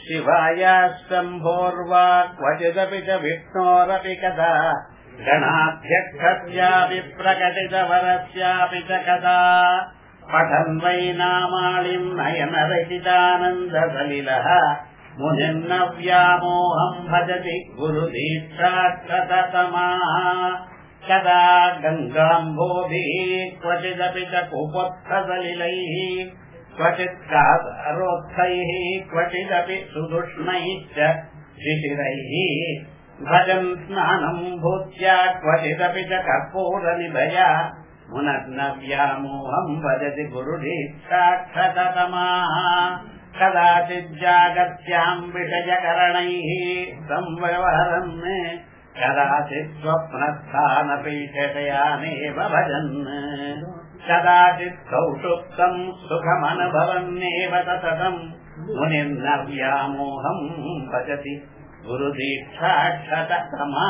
शिवाय शम्भोर्वा क्वचिदपि च विष्णोरपि कदा गणाध्यक्षस्यापि प्रकटितवरस्यापि च कदा पठन् वै नामालिम् नयनरहितानन्दसलिलः मुनिर्न व्यामोहम् भजति गुरुदीक्षाक्षततमाः कदा गङ्गाम्भोभिः क्वचिदपि च कुपोत्थसलिलैः क्वचित् कारोत्थैः क्वचिदपि सुदुष्णैश्च शिशिरैः भजन् स्नानम् भूत्या क्वचिदपि च कर्पूरनिभया मुनर्न व्यामोहम् भजति गुरुदीक्षाक्षततमाः कदाचिज्जागत्याम् विषयकरणैः संव्यवहरन् कदाचित् स्वप्नस्थानपि शयानेव भजन् कदाचित् कौटुक्तम् सुखमनुभवन्नेव ततम् मुनिर्न व्यामोहम् भजति गुरुदीक्षाक्षतमा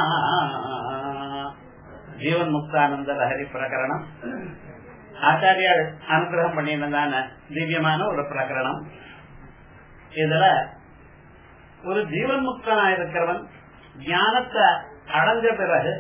ஜீவன் முக்தானந்த லஹரி பிரகரணம் ஆச்சாரியார் அனுகிரகம் பண்ணினதான திவ்யமான ஒரு பிரகரணம் இதுல ஒரு ஜீவன் முக்தனா இருக்கிறவன் ஞானத்தை அடைஞ்ச பிறகு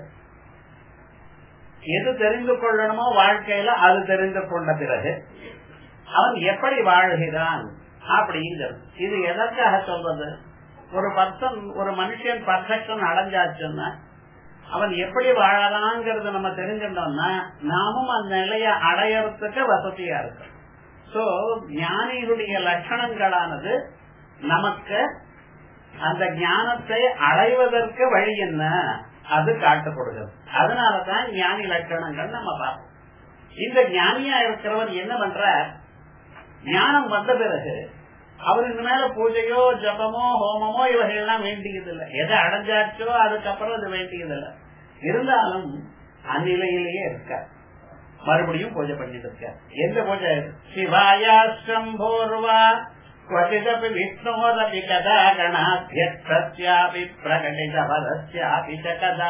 எது தெரிந்து கொள்ளணுமோ வாழ்க்கையில அது தெரிந்து கொண்ட பிறகு அவன் எப்படி வாழ்கிறான் அப்படிங்கிறது இது எதற்காக சொல்றது ஒரு பர்சன் ஒரு மனுஷன் பர்ஃபெக்ஷன் அடைஞ்சாச்சுன்னா அவன் எப்படி வாழலாங்கிறது நம்ம தெரிஞ்சிட்டோம்னா நாமும் அந்த நிலையை அடையறதுக்கு வசதியா இருக்கு சோ ஞானிகளுடைய லட்சணங்களானது நமக்கு அந்த ஞானத்தை அடைவதற்கு வழி என்ன அது காட்டு கொடுக்குது அதனாலதான் ஞானி லட்சணங்கள் நம்ம பார்ப்போம் இந்த ஞானியா இருக்கிறவர் என்ன பண்ற ஞானம் வந்த பிறகு அவர் இந்த மேல பூஜையோ ஜபமோ ஹோமமோ இவைகள்லாம் வேண்டியது இல்லை எதை அடைஞ்சாச்சோ அதுக்கப்புறம் அது வேண்டியது இல்லை இருந்தாலும் அந்நிலையிலேயே இருக்க மறுபடியும் பூஜை பண்ணிட்டு இருக்க எந்த பூஜை சிவாயா சம்போர்வா क्वचिदपि विष्णोरपि कदा गणाध्यक्षस्यापि प्रकटितवरस्यापि च कदा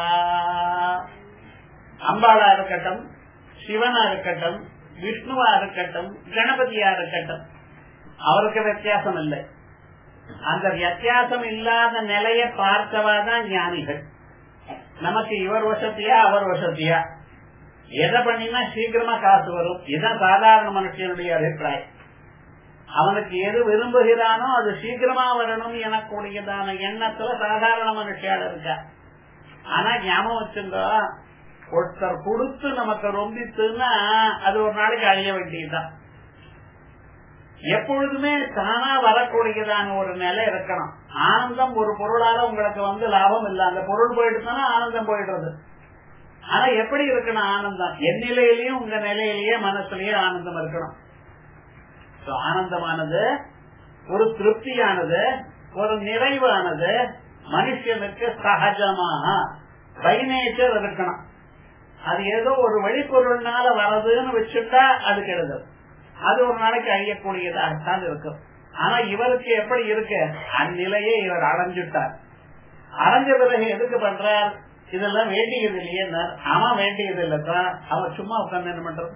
அம்பாளா இருக்கட்டும் சிவனா இருக்கட்டும் விஷ்ணுவா இருக்கட்டும் கணபதியா இருக்கட்டும் அவருக்கு வித்தியாசம் இல்லை அந்த வித்தியாசம் இல்லாத நிலையை பார்த்தவாதான் ஞானிகள் நமக்கு இவர் வசதியா அவர் வசதியா எதை பண்ணினா சீக்கிரமா காசு வரும் இதுதான் சாதாரண மனுஷனுடைய அபிப்பிராயம் அவனுக்கு எது விரும்புகிறானோ அது சீக்கிரமா வரணும் எனக்கூடியதான எண்ணத்துல சாதாரண மனுஷியால் இருக்கா ஆனா ஞாபகம் வச்சுங்க ஒருத்தர் கொடுத்து நமக்கு ரொம்பித்துன்னா அது ஒரு நாளைக்கு அழிய வேண்டியதுதான் எப்பொழுதுமே தானா வரக்கூடியதான ஒரு நிலை இருக்கணும் ஆனந்தம் ஒரு பொருளால உங்களுக்கு வந்து லாபம் இல்ல அந்த பொருள் போயிடுச்சுன்னா ஆனந்தம் போயிடுறது ஆனா எப்படி இருக்கணும் ஆனந்தம் என் நிலையிலயும் உங்க நிலையிலேயே மனசுலயே ஆனந்தம் இருக்கணும் ஆனந்தமானது ஒரு திருப்தியானது ஒரு நிறைவானது மனுஷனுக்கு சகஜமாக பை நேச்சர் இருக்கணும் அது ஏதோ ஒரு வெளிப்பொருள்னால வரதுன்னு வச்சுட்டா அது கெடுதல் அது ஒரு நாளைக்கு அழியக்கூடியதாகத்தான் இருக்கும் ஆனா இவருக்கு எப்படி இருக்கு அந்நிலையே இவர் அடைஞ்சுட்டார் அடைஞ்ச பிறகு எதுக்கு பண்றார் இதெல்லாம் வேண்டியது இல்லையே அவன் வேண்டியது இல்லதான் அவன் சும்மா உட்கார்ந்து என்ன பண்றது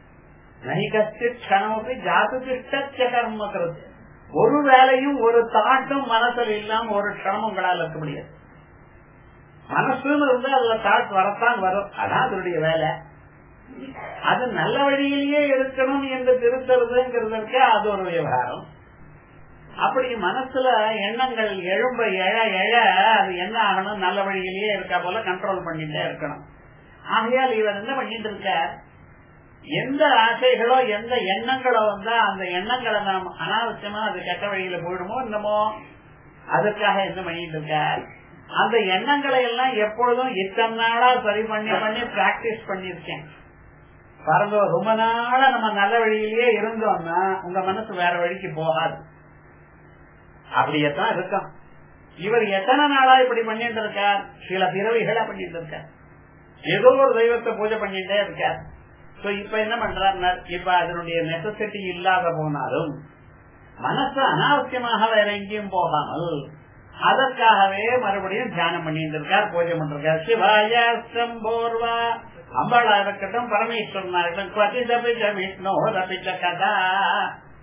நைகஸ்தி ஜாதுதிஷ்ட கர்ம கருத்து ஒரு வேலையும் ஒரு தாட்டும் மனசில் இல்லாம ஒரு க்ஷணம் உங்களால் இருக்க முடியாது மனசுன்னு இருந்தா அதுல தாட் வரத்தான் வரும் அதான் அதனுடைய வேலை அது நல்ல வழியிலேயே இருக்கணும் என்று திருத்துறதுங்கிறதுக்கு அது ஒரு விவகாரம் அப்படி மனசுல எண்ணங்கள் எழும்ப எழ எழ அது என்ன ஆகணும் நல்ல வழியிலேயே இருக்கா போல கண்ட்ரோல் பண்ணிட்டே இருக்கணும் ஆகையால் இவர் என்ன பண்ணிட்டு இருக்க எந்த ஆசைகளோ எந்த எண்ணங்களோ வந்தா அந்த எண்ணங்களை நாம் அனாவசியமா அது கெட்ட வழியில போயிடுமோ என்னமோ அதுக்காக என்ன பண்ணிட்டு இருக்க அந்த எண்ணங்களை எல்லாம் எப்பொழுதும் இத்தனை நாளா சரி பண்ணி பண்ணி பிராக்டிஸ் பண்ணிருக்கேன் பாருங்க ரொம்ப நாளா நம்ம நல்ல வழியிலேயே இருந்தோம்னா உங்க மனசு வேற வழிக்கு போகாது அப்படியேதான் இருக்கும் இவர் எத்தனை நாளா இப்படி பண்ணிட்டு இருக்கார் சில பிறவிகளா பண்ணிட்டு இருக்கார் ஏதோ ஒரு தெய்வத்தை பூஜை பண்ணிட்டே இருக்கார் இப்ப என்ன பண்றாருன்னா இப்ப அதனுடைய நெசசிட்டி இல்லாத போனாலும் மனசு அனாவசியமாக வேற எங்கேயும் போகாமல் அதற்காகவே மறுபடியும் தியானம் பண்ணிட்டு இருக்கார் பூஜை பண்ணிருக்கார் சிவாய சம்போர்வா அம்பாளா இருக்கட்டும் பரமேஸ்வரனா இருக்கட்டும் விஷ்ணு ரபிச்ச கதா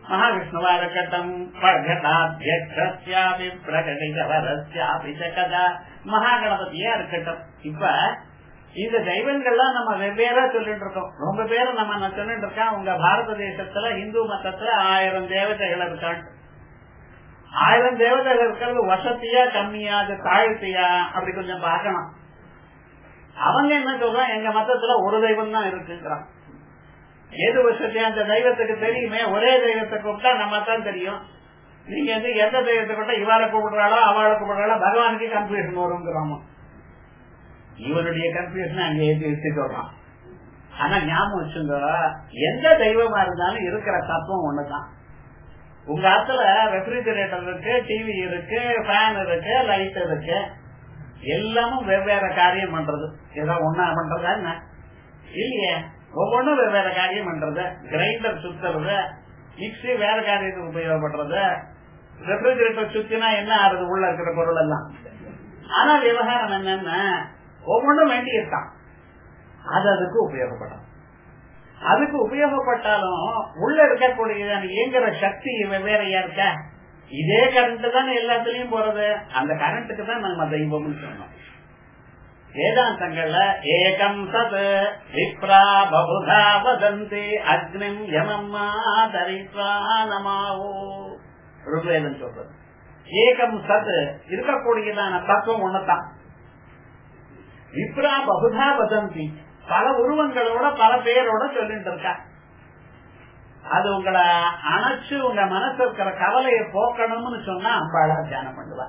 மகாவிஷ்ணுவா இருக்கட்டும் பகடாத்தியக்ஷாபி பிரகடிதவரஸ்யாபி கதா மகாகணபதியா இருக்கட்டும் இப்ப இந்த தெய்வங்கள்லாம் நம்ம வெவ்வேறா சொல்லிட்டு இருக்கோம் ரொம்ப பேரும் நம்ம நான் சொல்லிட்டு இருக்கேன் உங்க பாரத தேசத்துல இந்து மதத்துல ஆயிரம் தேவதைகள் இருக்கான் ஆயிரம் தேவதைகள் இருக்கிறது வசதியா கம்மியா அது தாழ்த்தியா அப்படி கொஞ்சம் பார்க்கணும் அவங்க என்ன சொல்றான் எங்க மதத்துல ஒரு தெய்வம் தான் இருக்குங்கிறான் ஏது வருஷத்தையும் அந்த தெய்வத்துக்கு தெரியுமே ஒரே தெய்வத்தை கூப்பிட்டா நம்ம தான் தெரியும் நீங்க வந்து எந்த தெய்வத்தை கூப்பிட்டா இவாளை கூப்பிடுறாளோ அவளை கூப்பிடுறாளோ பகவானுக்கு கன்ஃபியூஷன் வருங்கிறாமோ இவனுடைய கன்ஃபியூஷன் அங்க ஏற்றி வச்சு சொல்றான் ஆனா ஞாபகம் வச்சுங்க எந்த தெய்வமா இருந்தாலும் இருக்கிற தத்துவம் ஒண்ணுதான் உங்க ஆத்துல ரெஃப்ரிஜரேட்டர் இருக்கு டிவி இருக்கு ஃபேன் இருக்கு லைட் இருக்கு எல்லாமும் வெவ்வேறு காரியம் பண்றது ஏதோ ஒன்னா பண்றதா என்ன இல்லையே ஒவ்வொன்றும் வெவ்வேறு காரியம் பண்றது கிரைண்டர் சுத்துறது மிக்சி வேற காரியத்துக்கு உபயோகப்படுறது ரெஃப்ரிஜரேட்டர் சுத்தினா என்ன ஆறுது உள்ள இருக்கிற பொருள் எல்லாம் ஆனா விவகாரம் என்னன்னா ஒவ்வொன்றும் வேண்டியிருக்கான் அது அதுக்கு உபயோகப்படும் அதுக்கு உபயோகப்பட்டாலும் உள்ள இருக்கக்கூடிய இயங்குற சக்தி வெவ்வேறையா இருக்க இதே கரண்ட் தான் எல்லாத்துலயும் போறது அந்த கரண்ட்டுக்கு தான் நம்ம தெய்வம்னு சொன்னோம் வேதாந்தங்கள்ல ஏகம் சத் விப்ரா பபுதா வதந்தி அக்னிம் யமம்மா தரித்வா நமாவோ ருக்வேதம் சொல்றது ஏகம் சத் இருக்கக்கூடியதான தத்துவம் ஒண்ணுதான் விப்ரா பகுதா வதந்தி பல உருவங்களோட பல பேரோட சொல்லிட்டு இருக்கா அது உங்களை அணைச்சு உங்க மனசு இருக்கிற கவலையை போக்கணும்னு சொன்னா அம்பாளா தியானம் பண்ணுவா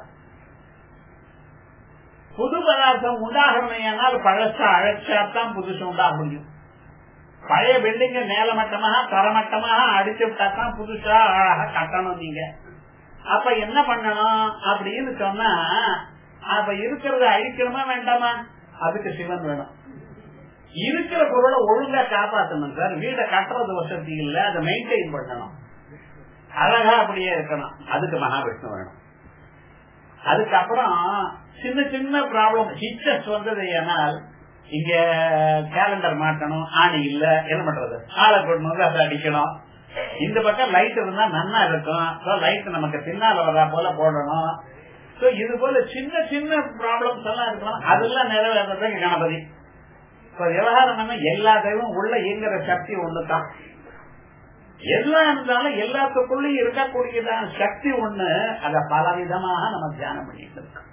புது பதார்த்தம் உண்டாகணும்னால் பழச அழைச்சாத்தான் புதுசு உண்டாக முடியும் பழைய பில்டிங்க மேலமட்டமாக தரமட்டமாக அடிச்சு விட்டா தான் புதுசா அழகா கட்டணும் நீங்க அப்ப என்ன பண்ணணும் அப்படின்னு சொன்னா அப்ப இருக்கிறத அழிக்கணுமா வேண்டாமா அதுக்கு சிவன் வேணும் இருக்கிற பொருளை ஒழுங்கா காப்பாற்றணும் சார் வீடை கட்டுறது வசதி இல்ல அதை மெயின்டைன் பண்ணணும் அழகா அப்படியே இருக்கணும் அதுக்கு மகாவிஷ்ணு வேணும் அதுக்கப்புறம் சின்ன சின்ன ப்ராப்ளம் ஹிச்சஸ் வந்தது ஏனால் இங்க கேலண்டர் மாட்டணும் ஆணி இல்ல என்ன பண்றது ஆளை கொண்டு வந்து அதை அடிக்கணும் இந்த பக்கம் லைட் இருந்தா நன்னா இருக்கும் லைட் நமக்கு பின்னால வரா போல போடணும் இது போல சின்ன சின்ன ப்ராப்ளம்ஸ் எல்லாம் இருக்கலாம் அதெல்லாம் நிறைவேறது கணபதி இப்ப விவகாரம் என்ன எல்லா தெய்வம் உள்ள இயங்குற சக்தி ஒண்ணுதான் எல்லாம் இருந்தாலும் எல்லாத்துக்குள்ளயும் இருக்கக்கூடியதான சக்தி ஒண்ணு அத பல விதமாக நம்ம தியானம் பண்ணிட்டு இருக்கோம்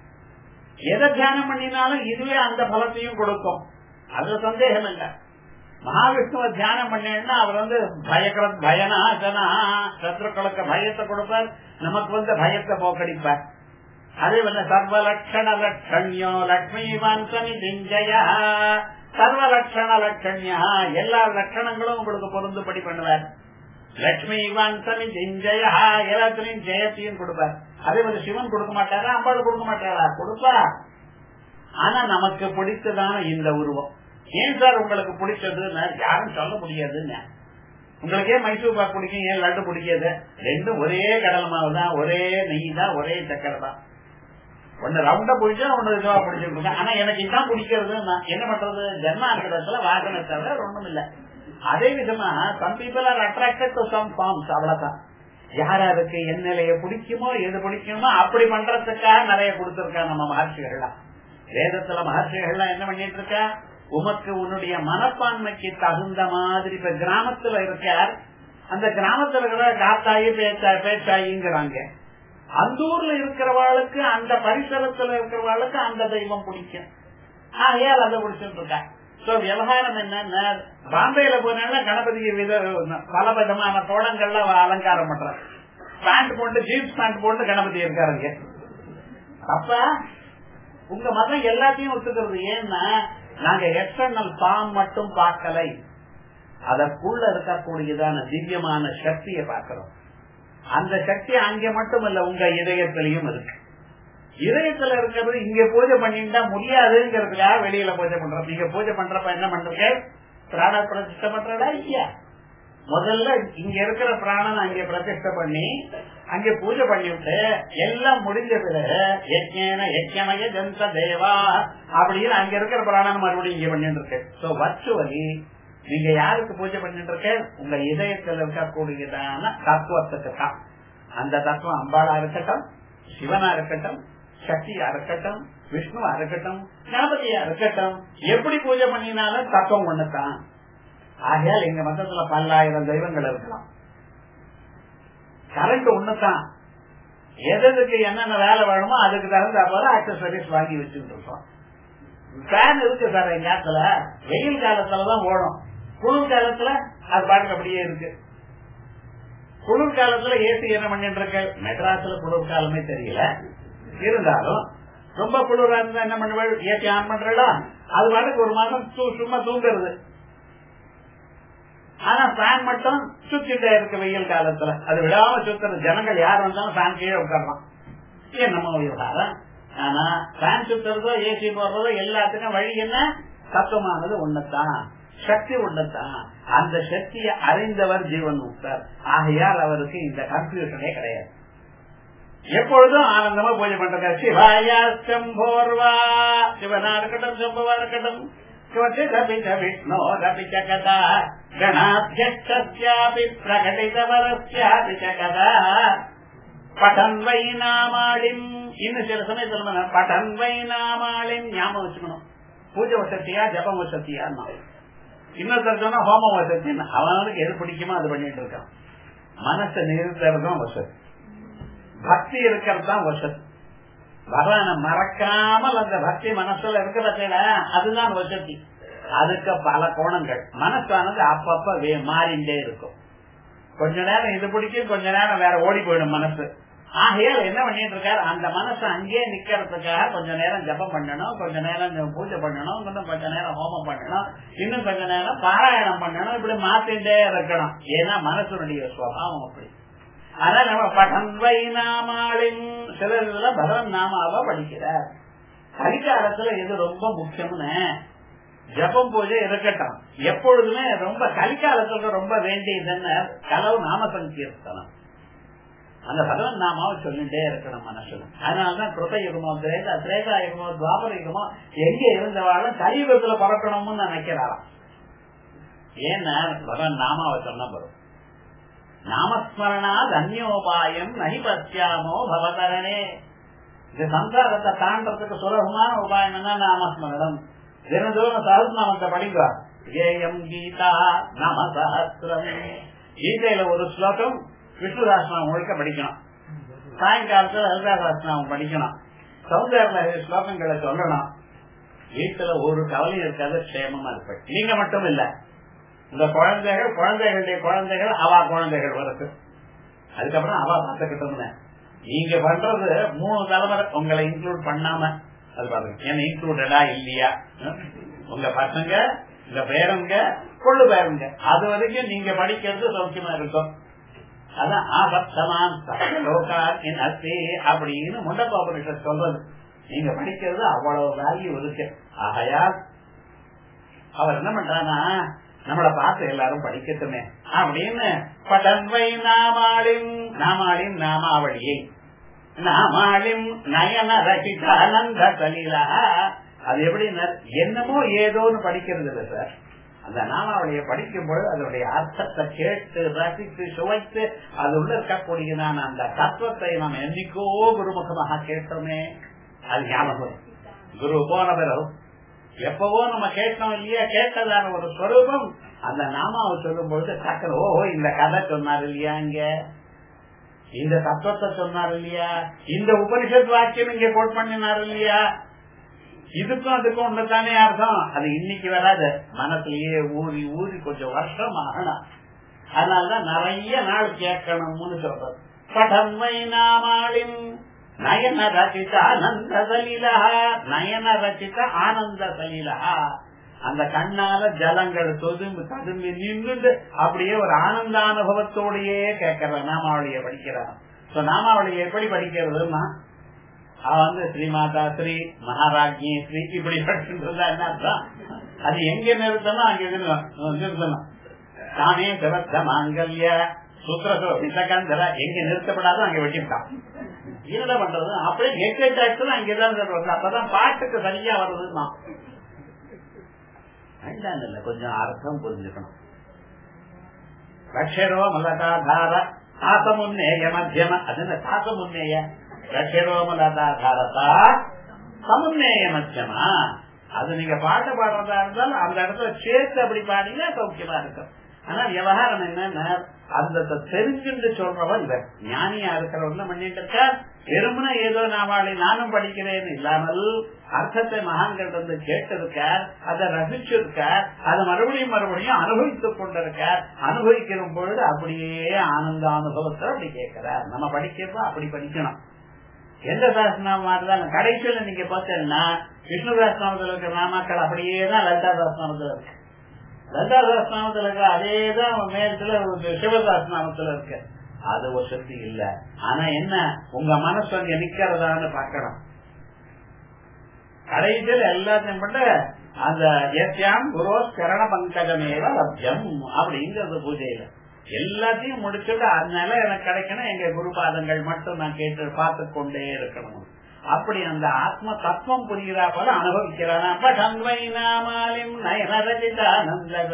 எதை தியானம் பண்ணினாலும் இதுவே அந்த பலத்தையும் கொடுக்கும் அது சந்தேகம் இல்லை மகாவிஷ்ணுவ தியானம் பண்ணேன்னா அவர் வந்து பயக்கர பயனாசனா சத்ருக்களுக்கு பயத்தை கொடுப்பார் நமக்கு வந்து பயத்தை போக்கடிப்பார் அதே போல சர்வ லட்சண லட்சண்யோ லட்சுமிவான் சனி திஞ்சய சர்வ லட்சண லட்சண்யா எல்லா லட்சணங்களும் உங்களுக்கு பொருந்துபடி பண்ணுவார் லட்சுமிவான் சனி திஞ்சய எல்லாத்திலையும் ஜெயத்தையும் கொடுப்பார் அதே போல சிவன் கொடுக்க மாட்டாரா அம்பாள் கொடுக்க மாட்டாரா கொடுப்பா ஆனா நமக்கு பிடித்ததான இந்த உருவம் ஏன் சார் உங்களுக்கு பிடிச்சதுன்னு யாரும் சொல்ல முடியாதுன்னு உங்களுக்கே மைசூர் பாக் பிடிக்கும் ஏன் லட்டு பிடிக்காது ரெண்டும் ஒரே கடல் மாவு தான் ஒரே நெய் தான் ஒரே சக்கரை தான் ஒன்னு ரவுண்டா பிடிச்சா ஒன்னு இதுவா பிடிச்சிருக்கோங்க ஆனா எனக்கு இதான் பிடிக்கிறது என்ன பண்றது ஜென்மாந்திரத்துல வாசனை தவிர ஒண்ணும் இல்ல அதே விதமா some people are attracted to some forms அவ்வளவுதான் யார் யாருக்கு என்ன நிலைய பிடிக்குமோ எது பிடிக்குமோ அப்படி பண்றதுக்காக நிறைய கொடுத்திருக்கா நம்ம மகர்ஷிகள்லாம் வேதத்துல மகர்ஷிகள்லாம் என்ன பண்ணிட்டு இருக்கா உமக்கு உன்னுடைய மனப்பான்மைக்கு தகுந்த மாதிரி இப்ப கிராமத்துல இருக்கார் அந்த கிராமத்துல இருக்கிற காத்தாயி பேச்சா பேச்சாயிங்கிறாங்க அந்த ஊர்ல இருக்கிறவாளுக்கு அந்த பரிசரத்துல இருக்கிறவாளுக்கு அந்த தெய்வம் பிடிக்கும் ஆகையால் அதை பிடிச்சிட்டு இருக்கா சோ விவகாரம் என்னன்னா பாம்பேல போனா கணபதி வித பல விதமான கோலங்கள்ல அலங்காரம் பண்றாங்க பேண்ட் போட்டு ஜீன்ஸ் பேண்ட் போட்டு கணபதி இருக்காருங்க அப்ப உங்க மதம் எல்லாத்தையும் ஒத்துக்கிறது ஏன்னா நாங்க எக்ஸ்டர்னல் ஃபார்ம் மட்டும் பார்க்கலை அதற்குள்ள இருக்கக்கூடியதான திவ்யமான சக்தியை பார்க்கிறோம் அந்த சக்தி அங்க மட்டும் இல்ல உங்க இதயத்திலையும் இருக்கு இதயத்துல இருக்கிறது இங்க பூஜை பண்ணிட்டா முடியாதுங்கிறதுக்காக வெளியில பூஜை பண்றோம் நீங்க பூஜை பண்றப்ப என்ன பண்றீங்க பிராண பிரதிஷ்டை பண்றதா இல்லையா முதல்ல இங்க இருக்கிற பிராணன் அங்க பிரதிஷ்டை பண்ணி அங்க பூஜை பண்ணிவிட்டு எல்லாம் முடிஞ்ச பிறகு யஜ்ஞேன யஜ்ஞமய ஜந்த தேவா அப்படின்னு அங்க இருக்கிற பிராணன் மறுபடியும் இங்க பண்ணிட்டு இருக்கு சோ வர்ச்சுவலி நீங்க யாருக்கு பூஜை பண்ணிட்டு இருக்க உங்க இதயத்தில் இருக்கக்கூடியதான தத்துவத்துக்கு தான் அந்த தத்துவம் அம்பாளா இருக்கட்டும் சிவனா இருக்கட்டும் சக்தியா இருக்கட்டும் விஷ்ணுவா இருக்கட்டும் கணபதியா இருக்கட்டும் எப்படி பூஜை பண்ணினாலும் தத்துவம் ஒண்ணுதான் ஆகையால் எங்க மதத்துல பல்லாயிரம் தெய்வங்கள் இருக்கலாம் கரண்ட் ஒண்ணுதான் எதுக்கு என்னென்ன வேலை வேணுமோ அதுக்கு தகுந்த போல ஆக்சசரிஸ் வாங்கி வச்சுட்டு இருக்கோம் ஃபேன் இருக்கு சார் எங்க இடத்துல வெயில் காலத்துலதான் ஓடும் குளிர் காலத்துல அது பாட்டுக்கு அப்படியே இருக்கு குளிர் காலத்துல ஏசி என்ன பண்ணிட்டு இருக்க மெட்ராஸ்ல குளிர் காலமே தெரியல இருந்தாலும் ரொம்ப குளிரா இருந்தா என்ன பண்ணுவேன் ஏசி ஆன் பண்றா அது பாட்டுக்கு ஒரு மாசம் சும்மா தூங்குறது ஆனா ஃபேன் மட்டும் சுத்திட்டே இருக்கு வெயில் காலத்துல அது விடாம சுத்துறது ஜனங்கள் யார் வந்தாலும் ஃபேன் கீழே உட்காரலாம் என்னமோ விவகாரம் ஆனா ஃபேன் சுத்துறதோ ஏசி போடுறதோ எல்லாத்துக்கும் வழி என்ன தத்துவமானது ஒண்ணுதான் சக்தி ஒண்ணுதான் அந்த சக்தியை அறிந்தவர் ஜீவன் முக்தர் ஆகையால் அவருக்கு இந்த கன்ஃபியூஷனே கிடையாது எப்பொழுதும் ஆனந்தமா பூஜை பண்றாங்க சிவாயா சம்போர்வா சிவனா இருக்கட்டும் சம்பவா இருக்கட்டும் விஷ்ணோரபி கதா கணாத்தியஸ்யாபி பிரகடிதவரஸ்யாபி கதா படன் வை நாமாளிம் இன்னும் சில சமயத்துல படன் வை நாமாளிம் ஞாபகம் வச்சுக்கணும் பூஜை வசதியா ஜபம் வசதியா இன்னொருத்தர் சொன்னா ஹோமம் வசதி அவனுக்கு எது பிடிக்குமோ அது பண்ணிட்டு இருக்கான் மனசை நிறுத்துறதும் வசதி பக்தி இருக்கிறது தான் வசதி பகவான மறக்காமல் அந்த பக்தி மனசுல இருக்கிற அதுதான் வசதி அதுக்கு பல கோணங்கள் மனசானது அப்பப்ப மாறிண்டே இருக்கும் கொஞ்ச நேரம் இது பிடிக்கும் கொஞ்ச நேரம் வேற ஓடி போயிடும் மனசு ஆகையால் என்ன பண்ணிட்டு இருக்காரு அந்த மனசு அங்கேயே நிக்கிறதுக்காக கொஞ்ச நேரம் ஜபம் பண்ணணும் கொஞ்ச நேரம் பூஜை பண்ணணும் இன்னும் கொஞ்ச நேரம் ஹோமம் பண்ணணும் இன்னும் கொஞ்ச நேரம் பாராயணம் பண்ணணும் இப்படி மாத்திட்டே இருக்கணும் ஏன்னா மனசுடைய சுவாவம் அப்படி அதனால நம்ம படன்வை நாமாளின் சிலர் இதுல பகவன் நாமாவா படிக்கிறார் கலிகாலத்துல இது ரொம்ப முக்கியம்னு ஜபம் பூஜை இருக்கட்டும் எப்பொழுதுமே ரொம்ப கலிகாலத்துல ரொம்ப வேண்டியதுன்னு கலவு நாம சங்கீர்த்தனம் அந்த பகவன் நாமாவை சொல்லிட்டே இருக்கணும் மனசுல அதனாலதான் கிருத யுகமோ திரேதா திரேதா யுகமோ துவாபர யுகமோ எங்க இருந்தவாளும் கலியுகத்துல பறக்கணும்னு நினைக்கிறாராம் ஏன்னா பகவன் நாமாவை சொன்ன வரும் நாமஸ்மரணா தன்யோபாயம் நகி பத்தியாமோ பவதரணே இந்த சம்சாரத்தை தாண்டறதுக்கு சுலபமான உபாயம் என்ன நாமஸ்மரணம் தினதோறும் சஹஸ்நாமத்தை படிங்க ஏயம் கீதா நம சஹசிரம் கீதையில ஒரு ஸ்லோகம் விஷ்ணுதாசனம் முழுக்க படிக்கணும் சாயங்காலத்துல லலிதாசாசனம் படிக்கணும் சௌந்தர்ல ஸ்லோகங்களை சொல்லணும் வீட்டுல ஒரு கவலையும் இருக்காது க்ஷேமமா இருப்பேன் நீங்க மட்டும் இல்ல இந்த குழந்தைகள் குழந்தைகளுடைய குழந்தைகள் அவா குழந்தைகள் வருது அதுக்கப்புறம் அவா பார்த்துக்கிட்டோம்னு நீங்க பண்றது மூணு தலைமுறை உங்களை இன்க்ளூட் பண்ணாம அது பாருங்க என்ன இன்க்ளூடடா இல்லையா உங்க பசங்க உங்க பேரங்க கொள்ளு பேருங்க அது வரைக்கும் நீங்க படிக்கிறது சௌக்கியமா இருக்கும் அதான் ஆபத்தமான் அஸ்தி அப்படின்னு முண்டப்பாபுரிஷத் சொல்றது நீங்க படிக்கிறது அவ்வளவு வேல்யூ இருக்கு ஆகையால் அவர் என்ன பண்றானா நம்மளை பார்த்து எல்லாரும் படிக்கட்டுமே அப்படின்னு படன்வை நாமாளின் நாமாளின் நாமாவளியை நாமாளின் நயன ரசிதானந்த சலீலா அது எப்படி என்னமோ ஏதோன்னு படிக்கிறது இல்லை சார் அந்த நாமாவளியை படிக்கும் பொழுது அதனுடைய அர்த்தத்தை கேட்டு ரசித்து சுவைத்து அது உள்ள இருக்கக்கூடியதான அந்த தத்துவத்தை நாம் என்னைக்கோ குருமுகமாக கேட்டோமே அது ஞாபகம் குரு போன பிறகு எப்பவோ நம்ம கேட்டோம் இல்லையா கேட்டதான ஒரு ஸ்வரூபம் அந்த நாமாவை சொல்லும் பொழுது டக்குனு ஓஹோ இந்த கதை சொன்னார் இல்லையா இங்க இந்த தத்துவத்தை சொன்னார் இல்லையா இந்த உபனிஷத் வாக்கியம் இங்க கோட் பண்ணினார் இல்லையா இதுக்கும் அதுக்கும் ஒண்ணுதானே அர்த்தம் அது இன்னைக்கு வராது மனசுலயே ஊறி ஊறி கொஞ்சம் வருஷம் ஆகணும் அதனாலதான் நிறைய நாள் கேட்கணும்னு சொல்றது படம்மை நாமாளின் நயன ரச்சித ஆனந்த சலீலா நயன ரச்சித ஆனந்த சலீலா அந்த கண்ணால ஜலங்கள் தொதும்பு ததும்பி நின்று அப்படியே ஒரு ஆனந்த அனுபவத்தோடயே கேட்கிற நாமாவளிய படிக்கிறான் நாமாவளியை எப்படி படிக்கிறதுன்னா அவன் வந்து ஸ்ரீமாதா ஸ்ரீ மகாராஜி ஸ்ரீ இப்படி படிச்சுட்டு என்ன அர்த்தம் அது எங்க நிறுத்தணும் அங்க நிறுத்தணும் தானே சிவத்த மாங்கல்ய சுத்திரசோ விசகந்தர எங்க நிறுத்தப்படாதோ அங்க வெட்டிவிட்டான் என்ன பண்றது அப்படியே நெக்லெக்ட் ஆயிடுச்சுன்னா அங்கதான் சொல்றது அப்பதான் பாட்டுக்கு சரியா வருதுன்னா வேண்டாம் இல்ல கொஞ்சம் அர்த்தம் புரிஞ்சுக்கணும் ரக்ஷரோ மலதாதார தாசமுன்னேய மத்தியம அது என்ன தாசமுன்னேய ரக்ஷரோ மலதாதாரதா சமுன்னேய மத்தியமா அது நீங்க பாட்டு பாடுறதா இருந்தாலும் அந்த இடத்துல சேர்த்து அப்படி பாடினா சௌக்கியமா இருக்கும் ஆனா விவகாரம் என்னன்னா அந்த தெரிஞ்சுட்டு சொல்றவன் இவர் ஞானியா இருக்கிறவன் என்ன பண்ணிட்டு இருக்கா வெறுமனா ஏதோ நாவாளி நானும் படிக்கிறேன் இல்லாமல் அர்த்தத்தை மகான்கள் வந்து கேட்டிருக்கார் அதை ரசிச்சிருக்கார் அதை மறுபடியும் மறுபடியும் அனுபவித்துக் கொண்டிருக்கார் அனுபவிக்கிற பொழுது அப்படியே ஆனந்த அனுபவத்தை அப்படி கேட்கிறார் நம்ம படிக்கிறப்ப அப்படி படிக்கணும் எந்த சாஸ்திரநாமமா இருந்தாலும் கடைசியில நீங்க பார்த்தீங்கன்னா விஷ்ணு சாஸ்திரநாமத்தில் இருக்கிற நாமாக்கள் அப்படியே தான் லலிதா சாஸ்திரநாமத்தில் இருக்கு லலிதா சாஸ்திரநாமத்தில் இருக்கிற அதே தான் மேலத்துல சிவசாஸ்திரநாமத்தில் இருக்கு அது ஒரு சக்தி இல்ல ஆனா என்ன உங்க மனசு அங்க நிக்கிறதான்னு பாக்கணும் கடைசியில் எல்லாத்தையும் பண்ண அந்த எத்தியாம் குரோ கரண பங்கஜமேவ லப்யம் அப்படிங்கிறது பூஜையில எல்லாத்தையும் முடிச்சுட்டு அதனால எனக்கு கிடைக்கணும் எங்க குருபாதங்கள் மட்டும் நான் கேட்டு பார்த்து கொண்டே இருக்கணும் அப்படி அந்த ஆத்ம தத்துவம் புரிகிறா போல அனுபவிக்கிறானா படன்வை நாமாலிம் நயனரஜிதானந்த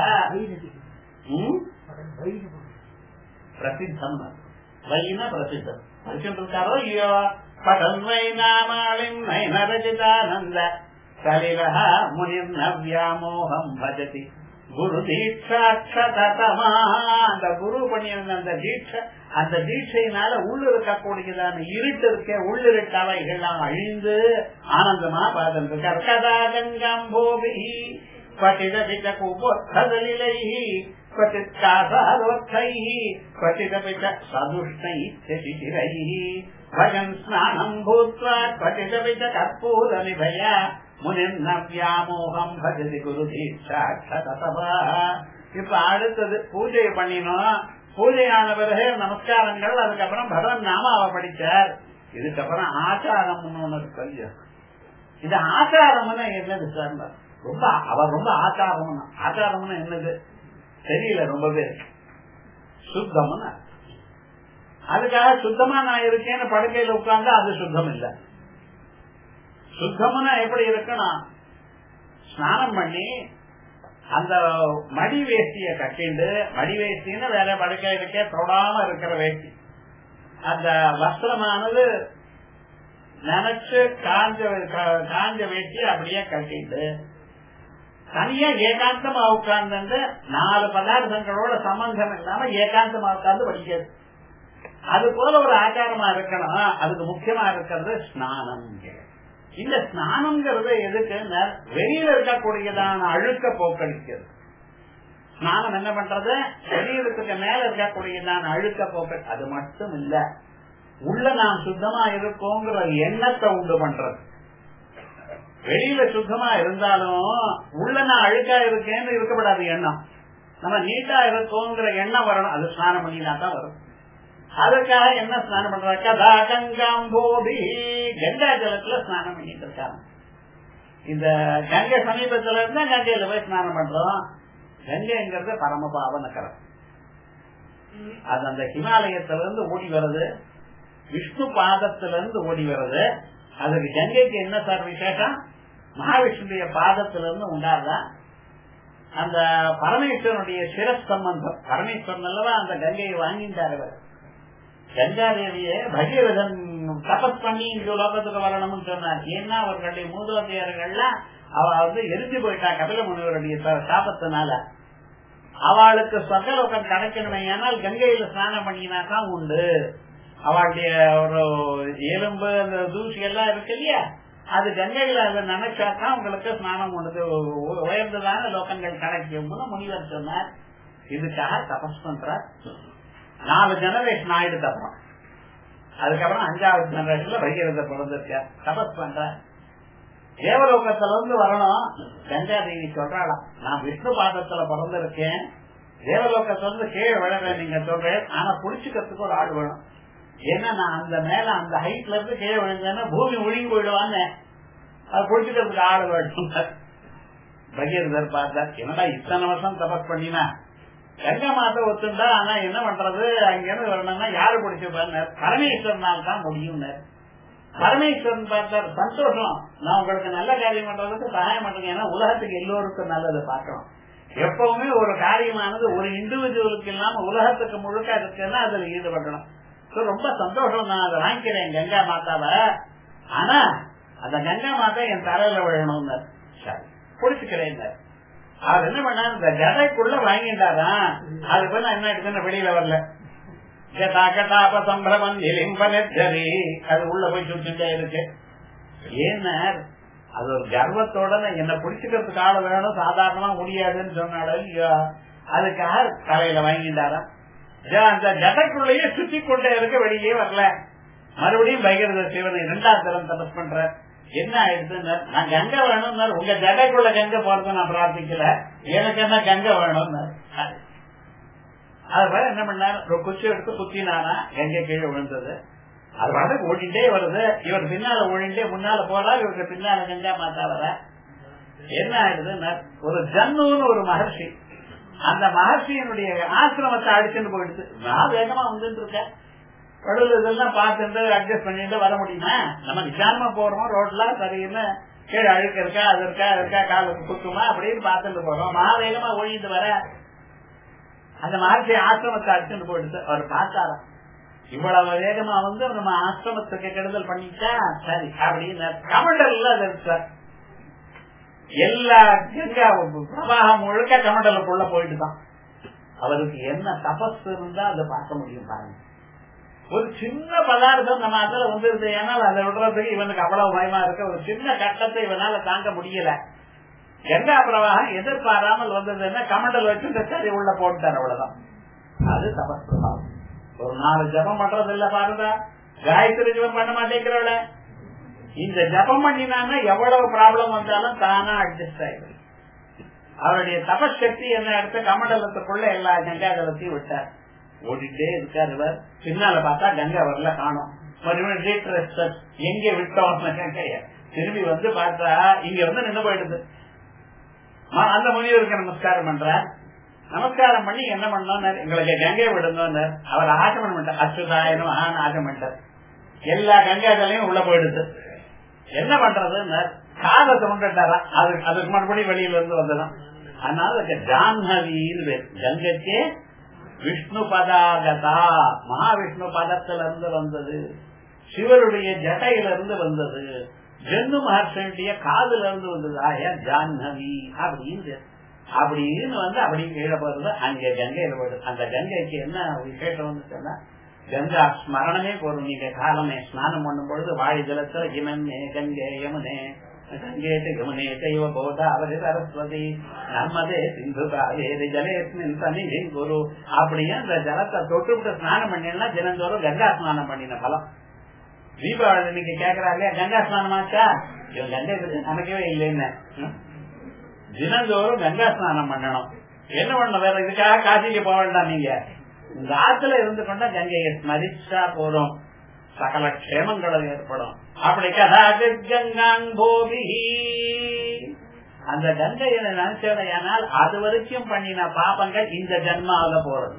பிரசித்தம் வைன பிரசித்தம் படிச்சுட்டு இருக்காரோ இல்லையோ படன்வை நாமாலிம் நயனரஜிதானந்த சலிலஹ முனிர் நவ்யாமோகம் பஜதி குரு தீட்சாட்சதமா அந்த குரு பண்ணியிருந்த அந்த தீட்சை அந்த தீட்சையினால உள்ள இருக்கக்கூடியதான இருட்டு இருக்க உள்ளிருட்டு அவைகள்லாம் அழிந்து ஆனந்தமா பாதம் இருக்கார் கதா கங்கம் போபி பட்டிதபித குபோத்தலிலை பட்டித்காசாரோத்தை பட்டிதபித சதுஷ்ணை சிசிரை भजन् स्नानम् भूत्वा क्वचिदपि च कर्पूरनिभया முனிர்ன வியாமோகம் பஜதி குரு தீட்சாட்சதபா இப்ப அடுத்தது பூஜை பண்ணினோம் பூஜையான பிறகு நமஸ்காரங்கள் அதுக்கப்புறம் பகவன் நாமாவை படிச்சார் இதுக்கப்புறம் ஆச்சாரம்னு ஒண்ணு இருக்கு இது ஆச்சாரம்னா என்னது சார் ரொம்ப அவர் ரொம்ப ஆச்சாரம்னா ஆச்சாரம்னா என்னது தெரியல ரொம்ப பேர் சுத்தம்னு அதுக்காக சுத்தமா நான் இருக்கேன்னு படுக்கையில உட்கார்ந்து அது சுத்தம் இல்லை சுத்தம்னா எப்படி இருக்கணும் ஸ்நானம் பண்ணி அந்த மடி வேஷ்டிய கட்டிண்டு மடி வேஷ்டின்னு வேற படுக்கை இருக்க தொடாம இருக்கிற வேஷ்டி அந்த வஸ்திரமானது நினைச்சு காஞ்ச காஞ்ச வேஷ்டி அப்படியே கட்டிட்டு தனியா ஏகாந்தமா உட்கார்ந்து நாலு பதார்த்தங்களோட சம்பந்தம் இல்லாம ஏகாந்தமா உட்கார்ந்து படிக்கிறது அது போல ஒரு ஆச்சாரமா இருக்கணும் அதுக்கு முக்கியமா இருக்கிறது ஸ்நானம் இந்த ஸ்நானம்ங்கிறது எதுக்கு வெளியில இருக்கக்கூடியதான அழுக்க போக்கடிக்கிறது ஸ்நானம் என்ன பண்றது வெளியிடத்துக்கு மேல இருக்கக்கூடியதான அழுக்க போக்க அது மட்டும் இல்ல உள்ள நாம் சுத்தமா இருக்கோங்கிற எண்ணத்தை உண்டு பண்றது வெளியில சுத்தமா இருந்தாலும் உள்ள நான் அழுக்கா இருக்கேன்னு இருக்கப்படாது எண்ணம் நம்ம நீட்டா இருக்கோங்கிற எண்ணம் வரணும் அது ஸ்நானம் பண்ணினா தான் வரும் அதுக்காக என்ன ஸ்நானம் பண்ற கதா கங்காம்போபி கங்கா ஜலத்துல ஸ்நானம் பண்ணிட்டு இருக்காங்க இந்த கங்கை சமீபத்துல இருந்தா கங்கையில போய் ஸ்நானம் பண்றோம் கங்கைங்கிறது பரம பாவனக்கரம் அது அந்த ஹிமாலயத்துல இருந்து ஓடி வருது விஷ்ணு பாதத்துல இருந்து ஓடி வருது அதுக்கு கங்கைக்கு என்ன சார் விசேஷம் மகாவிஷ்ணுடைய பாதத்துல இருந்து உண்டாதா அந்த பரமேஸ்வரனுடைய சிரஸ் சம்பந்தம் பரமேஸ்வரன் அல்லவா அந்த கங்கையை வாங்கிட்டாரு கங்காதேவிய பகீரதன் தபஸ் பண்ணி இந்த லோகத்துக்கு வரணும்னு சொன்னார் ஏன்னா அவர்களுடைய மூதோதையர்கள்லாம் அவ வந்து எரிஞ்சு போயிட்டா கபில முனிவருடைய சாபத்தினால அவளுக்கு சொர்க்கலோகம் கிடைக்கணுமே ஆனால் கங்கையில ஸ்நானம் பண்ணினா தான் உண்டு அவளுடைய ஒரு எலும்பு அந்த தூசி எல்லாம் இருக்கு இல்லையா அது கங்கையில அதை நினைச்சாதான் உங்களுக்கு ஸ்நானம் உண்டு உயர்ந்ததான லோகங்கள் கிடைக்கும்னு முனிவர் சொன்னார் இதுக்காக தபஸ் பண்றார் நாலு ஜெனரேஷன் ஆயிடுது அப்புறம் அதுக்கப்புறம் அஞ்சாவது ஜெனரேஷன்ல பகீரத பிறந்திருக்க தபஸ் பண்ற தேவலோகத்துல இருந்து வரணும் கங்கா தேவி சொல்றாளாம் நான் விஷ்ணு பாதத்துல பிறந்திருக்கேன் தேவலோகத்துல இருந்து கீழே விழறேன் நீங்க சொல்றேன் ஆனா புடிச்சுக்கிறதுக்கு ஒரு ஆள் வேணும் ஏன்னா நான் அந்த மேல அந்த ஹைட்ல இருந்து கீழே விழுந்தேன்னா பூமி ஒழுங்கி போயிடுவான்னு அது புடிச்சுக்கிறதுக்கு ஆள் வேணும் பகீரதர் பார்த்தார் என்னடா இத்தனை வருஷம் தபஸ் பண்ணினா கங்கா மாத்த ஒத்துண்டா ஆனா என்ன பண்றது அங்க இருந்து வரணும்னா யாரு பிடிச்சிருப்பாரு பரமேஸ்வரனால் தான் முடியும் பரமேஸ்வரன் பார்த்தார் சந்தோஷம் நான் உங்களுக்கு நல்ல காரியம் பண்றதுக்கு சகாயம் பண்றேன் ஏன்னா உலகத்துக்கு எல்லோருக்கும் நல்லது பார்க்கணும் எப்பவுமே ஒரு காரியமானது ஒரு இண்டிவிஜுவலுக்கு இல்லாம உலகத்துக்கு முழுக்க இருக்குன்னா அதுல ஈடுபடணும் So, ரொம்ப சந்தோஷம் நான் அதை வாங்கிக்கிறேன் கங்கா மாதாவை ஆனா அந்த கங்கா மாதா என் தலையில விழணும்னு சரி பிடிச்சுக்கிறேன் அவர் என்ன பண்ணா இந்த ஜடைக்குள்ள வாங்கிட்டாராம் அது போய் நான் என்ன எடுத்துன்னு வெளியில வரல ஜடா கட்டாப சம்பிரமன் எலிம்பனரி அது உள்ள போய் சுத்திட்டே இருக்கு ஏன்னா அது ஒரு கர்வத்தோட நான் என்ன பிடிச்சுக்கிறதுக்கு ஆள் வேணும் சாதாரணமா முடியாதுன்னு சொன்னாலும் இல்லையோ அதுக்காக தலையில வாங்கிட்டாராம் ஜ- அந்த ஜடைக்குள்ளேயே சுத்தி கொண்டே இருக்க வெளியே வரல மறுபடியும் பகிர்ந்த சிவனை இரண்டாம் தரம் தபஸ் பண்ற என்ன ஆயிடுச்சுன்னு நான் கங்கை வேணும்னாரு உங்க ஜடைக்குள்ள கங்கை போறது நான் பிரார்த்திக்கல எனக்கு என்ன கங்கை வேணும்னாரு அது வர என்ன பண்ணாரு ஒரு குச்சி எடுத்து குத்தினானா கங்கை கீழே விழுந்தது அது வர ஓடிண்டே வருது இவர் பின்னால ஓடிண்டே முன்னால போறா இவருக்கு பின்னால கங்கா மாத்தா வர என்ன ஆயிடுதுன்னா ஒரு ஜன்னுன்னு ஒரு மகர்ஷி அந்த மகர்ஷியினுடைய ஆசிரமத்தை அடிச்சுட்டு போயிடுது நான் வேகமா வந்துட்டு இருக்கேன் கடவுள் இதெல்லாம் பார்த்துட்டு அட்ஜஸ்ட் பண்ணிட்டு வர முடியுமா நம்ம நிதானமா போறோம் ரோட்ல சரின்னு கீழே அழுக்க இருக்கா அது இருக்கா அது இருக்கா காலுக்கு குத்துமா அப்படின்னு பார்த்துட்டு போறோம் மகாவேகமா ஒழிந்து வர அந்த மகர்ஷி ஆசிரமத்தை அடிச்சுட்டு போயிடுது அவர் பார்த்தாராம் இவ்வளவு வேகமா வந்து நம்ம ஆசிரமத்துக்கு கெடுதல் பண்ணிட்டா சரி அப்படின்னு கமண்டல்ல அது இருக்கு சார் எல்லா கங்கா பிரவாகம் முழுக்க கமண்டலுக்குள்ள போயிட்டு தான் அவருக்கு என்ன தபஸ் இருந்தா அதை பார்க்க முடியும் பாருங்க ஒரு சின்ன பதார்த்தம் நம்ம அதுல வந்துருது ஏன்னால் அதை விடுறதுக்கு இவனுக்கு அவ்வளவு பயமா இருக்கு ஒரு சின்ன கட்டத்தை இவனால தாங்க முடியல கங்கா பிரவாகம் எதிர்பாராமல் வந்ததுன்னா கமண்டல் வச்சு இந்த சரி உள்ள போட்டார் அவ்வளவுதான் அது தபஸ் பிரபாவம் ஒரு நாலு ஜபம் பண்றது இல்ல பாருங்க காயத்ரி ஜபம் பண்ண மாட்டேங்கிறவள இந்த ஜபம் பண்ணினான்னா எவ்வளவு ப்ராப்ளம் வந்தாலும் தானா அட்ஜஸ்ட் ஆயிடும் அவருடைய தபசக்தி என்ன எடுத்து கமண்டலத்துக்குள்ள எல்லா கங்கா ஜலத்தையும் விட்டார் ஓடிட்டே இருக்காரு இவர் பின்னால பார்த்தா கங்கா வரல காணும் மறுபடியும் ரீட்ரெஸ்டர் எங்க விட்டோம் கங்கைய திரும்பி வந்து பார்த்தா இங்க வந்து நின்று போயிடுது ஆ, அந்த முனிவருக்கு நமஸ்காரம் பண்ற நமஸ்காரம் பண்ணி என்ன பண்ணோம் எங்களுக்கு கங்கை விடுங்க அவர் ஆகமன் பண்ணிட்டார் அச்சுதாயனம் ஆன ஆகமன்ட்டார் எல்லா கங்காக்களையும் உள்ள போயிடுது என்ன பண்றதுன்னு காதை தோண்டாரா அது அதுக்கு மறுபடியும் வெளியில இருந்து வந்ததான் அதனால அதுக்கு ஜாஹ்னவின்னு பேர் கங்கைக்கே விஷ்ணு பதாகதா மகாவிஷ்ணு பதத்துல இருந்து வந்தது சிவருடைய ஜட்டையில இருந்து வந்தது ஜென்னு மகர்ஷனுடைய காதுல இருந்து வந்தது ஆயா ஜாஹ்னவி அப்படின்னு அப்படின்னு வந்து அப்படி கீழே போறது அங்க கங்கையில போயிடுது அந்த கங்கைக்கு என்ன விசேஷம் வந்து சொன்னா கங்கா ஸ்மரணமே போதும் நீங்க காலமே ஸ்நானம் பண்ணும் பொழுது வாழி ஜலத்துல இமன்னே கங்கை யமுனே கங்கேட்டு யமுனே தெய்வ கோதாவரி சரஸ்வதி நர்மதே சிந்து காவேரி ஜலேஸ்மின் சனிதின் குரு அப்படியே அந்த ஜலத்தை தொட்டு விட்டு ஸ்நானம் பண்ணினா தினந்தோறும் கங்கா ஸ்நானம் பண்ணின பலம் தீபாவளி இன்னைக்கு கேக்குறாங்க கங்கா ஸ்நானம் ஆச்சா இவன் கங்கை பத்தி நினைக்கவே இல்லைன்னு ம்? தினந்தோறும் கங்கா ஸ்நானம் பண்ணணும் என்ன பண்ணணும் வேற இதுக்காக காசிக்கு போக வேண்டாம் நீங்க இந்த ஆத்துல இருந்து கொண்டா கங்கையை ஸ்மரிச்சா போறோம் சகல க்ஷேமங்களும் ஏற்படும் அப்படி கதாங்கோபி அந்த கங்கையை நினைச்சதையானால் அது வரைக்கும் பண்ணின பாபங்கள் இந்த ஜன்மாவில போறது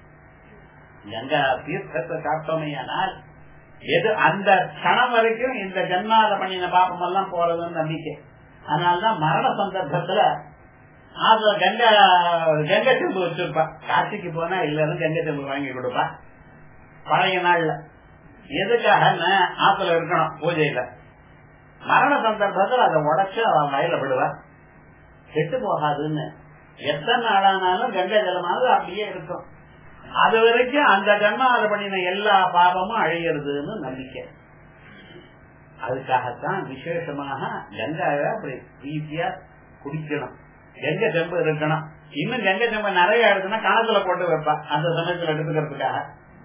கங்கா தீர்த்தத்தை காட்டோமையானால் எது அந்த கணம் வரைக்கும் இந்த ஜன்மாவில பண்ணின பாபம் எல்லாம் போறதுன்னு நம்பிக்கை அதனாலதான் மரண சந்தர்ப்பத்துல அதுல கங்கா கங்கை செம்பு வச்சிருப்பா காசிக்கு போனா எல்லாரும் கங்கை செம்பு வாங்கி கொடுப்பா பழைய நாள்ல எதுக்காக ஆத்துல இருக்கணும் பூஜையில மரண சந்தர்ப்பத்தில் அதை உடைச்சு அவன் வயல விடுவா கெட்டு போகாதுன்னு எத்தனை நாளானாலும் கங்கை ஜலமானது அப்படியே இருக்கும் அது வரைக்கும் அந்த ஜன்மாவில பண்ணின எல்லா பாவமும் அழியறதுன்னு நம்பிக்கை அதுக்காகத்தான் விசேஷமாக கங்காவை அப்படி ஈஸியா குடிக்கணும் கங்கை செம்பு இருக்கணும் இன்னும் கங்கை செம்பு நிறைய எடுத்துனா கணத்துல போட்டு வைப்பா அந்த சமயத்துல எடுத்துக்கிறதுக்காக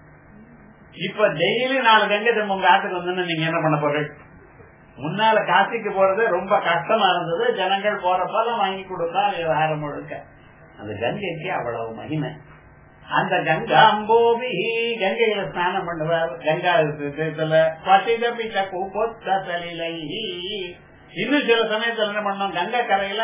இப்ப டெய்லி நாலு கங்கை செம்பு உங்க ஆட்டுக்கு வந்து நீங்க என்ன பண்ண போறீங்க முன்னால காசிக்கு போறது ரொம்ப கஷ்டமா இருந்தது ஜனங்கள் போறப்பெல்லாம் வாங்கி கொடுத்தா விவகாரம் முழுக்க அந்த கங்கைக்கு அவ்வளவு மகிமை அந்த கங்கா அம்போபி கங்கையில ஸ்நானம் பண்ணுவார் கங்கா தீர்த்தத்துல பசிதபிட்ட கூப்பொத்த தலிலை இன்னும் சில சமயத்துல என்ன பண்ணோம் கங்கை கரையில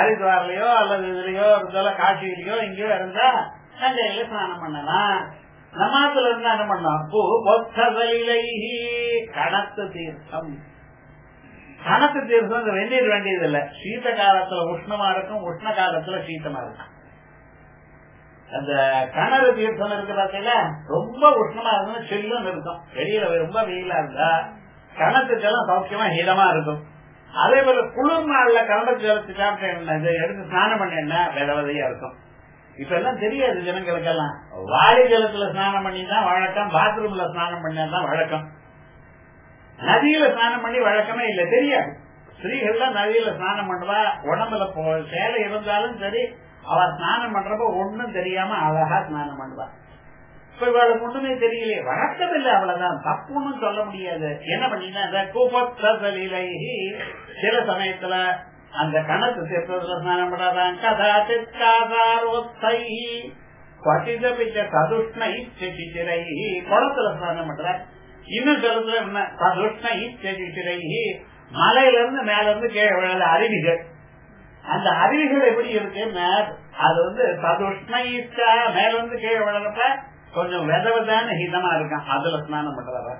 ஹரித்வார்லயோ அல்லது இதுலயோ இருந்தாலும் காட்சியிலயோ இங்கேயோ இருந்தா கங்கையில ஸ்நானம் பண்ணலாம் நமாத்துல இருந்தா என்ன பண்ணோம் பூ பொத்தலிலைஹி கணத்து தீர்த்தம் கணத்து தீர்த்தம் இந்த வெந்நீர் வேண்டியது இல்ல சீத காலத்துல உஷ்ணமா இருக்கும் உஷ்ண காலத்துல சீத்தமா இருக்கும் அந்த கணறு தீர்த்தம் இருக்கு பார்த்தீங்களா ரொம்ப உஷ்ணமா இருந்தா சில்லுன்னு இருக்கும் வெளியில ரொம்ப வெயிலா இருந்தா கணத்து ஜலம் சௌக்கியமா ஹீதமா இருக்கும் அதே போல குளிர் நாள்ல கணத்து ஜலத்து சாப்பிட்ட இது எடுத்து ஸ்நானம் பண்ண என்ன விதவதையா இருக்கும் இப்ப எல்லாம் தெரியாது ஜனங்களுக்கெல்லாம் வாழை ஜலத்துல ஸ்நானம் பண்ணி தான் வழக்கம் பாத்ரூம்ல ஸ்நானம் பண்ணதான் வழக்கம் நதியில ஸ்நானம் பண்ணி வழக்கமே இல்ல தெரியாது ஸ்திரீகள்லாம் நதியில ஸ்நானம் பண்ணுவா உடம்புல போ- சேலை இருந்தாலும் சரி அவ ஸ்நானம் பண்றப்ப ஒண்ணும் தெரியாம அழகா ஸ்நானம் பண்ணுவா இப்ப இவளுக்கு ஒண்ணுமே தெரியலையே வழக்கம் இல்ல அவ்வளவுதான் தப்புன்னு சொல்ல முடியாது என்ன பண்ணினா கூப்பத்தலிலை சில சமயத்துல அந்த கணக்கு சேர்த்ததுல ஸ்நானம் பண்ணாதான் கதாச்சித் காதாரோத்தை பசிதபிச்ச சதுஷ்ண இச்சிரை குளத்துல ஸ்நானம் பண்ற இன்னும் சொல்லுற என்ன சதுஷ்ண இச்சிரை மலையில இருந்து மேல இருந்து கீழே விழுத அருவிகள் அந்த அருவிகள் எப்படி இருக்குன்னா அது வந்து சதுஷ்ண இச்சா மேல இருந்து கீழே விழுறப்ப கொஞ்சம் வித விதான ஹிதமா இருக்கும் அதுல ஸ்நானம் பண்றவ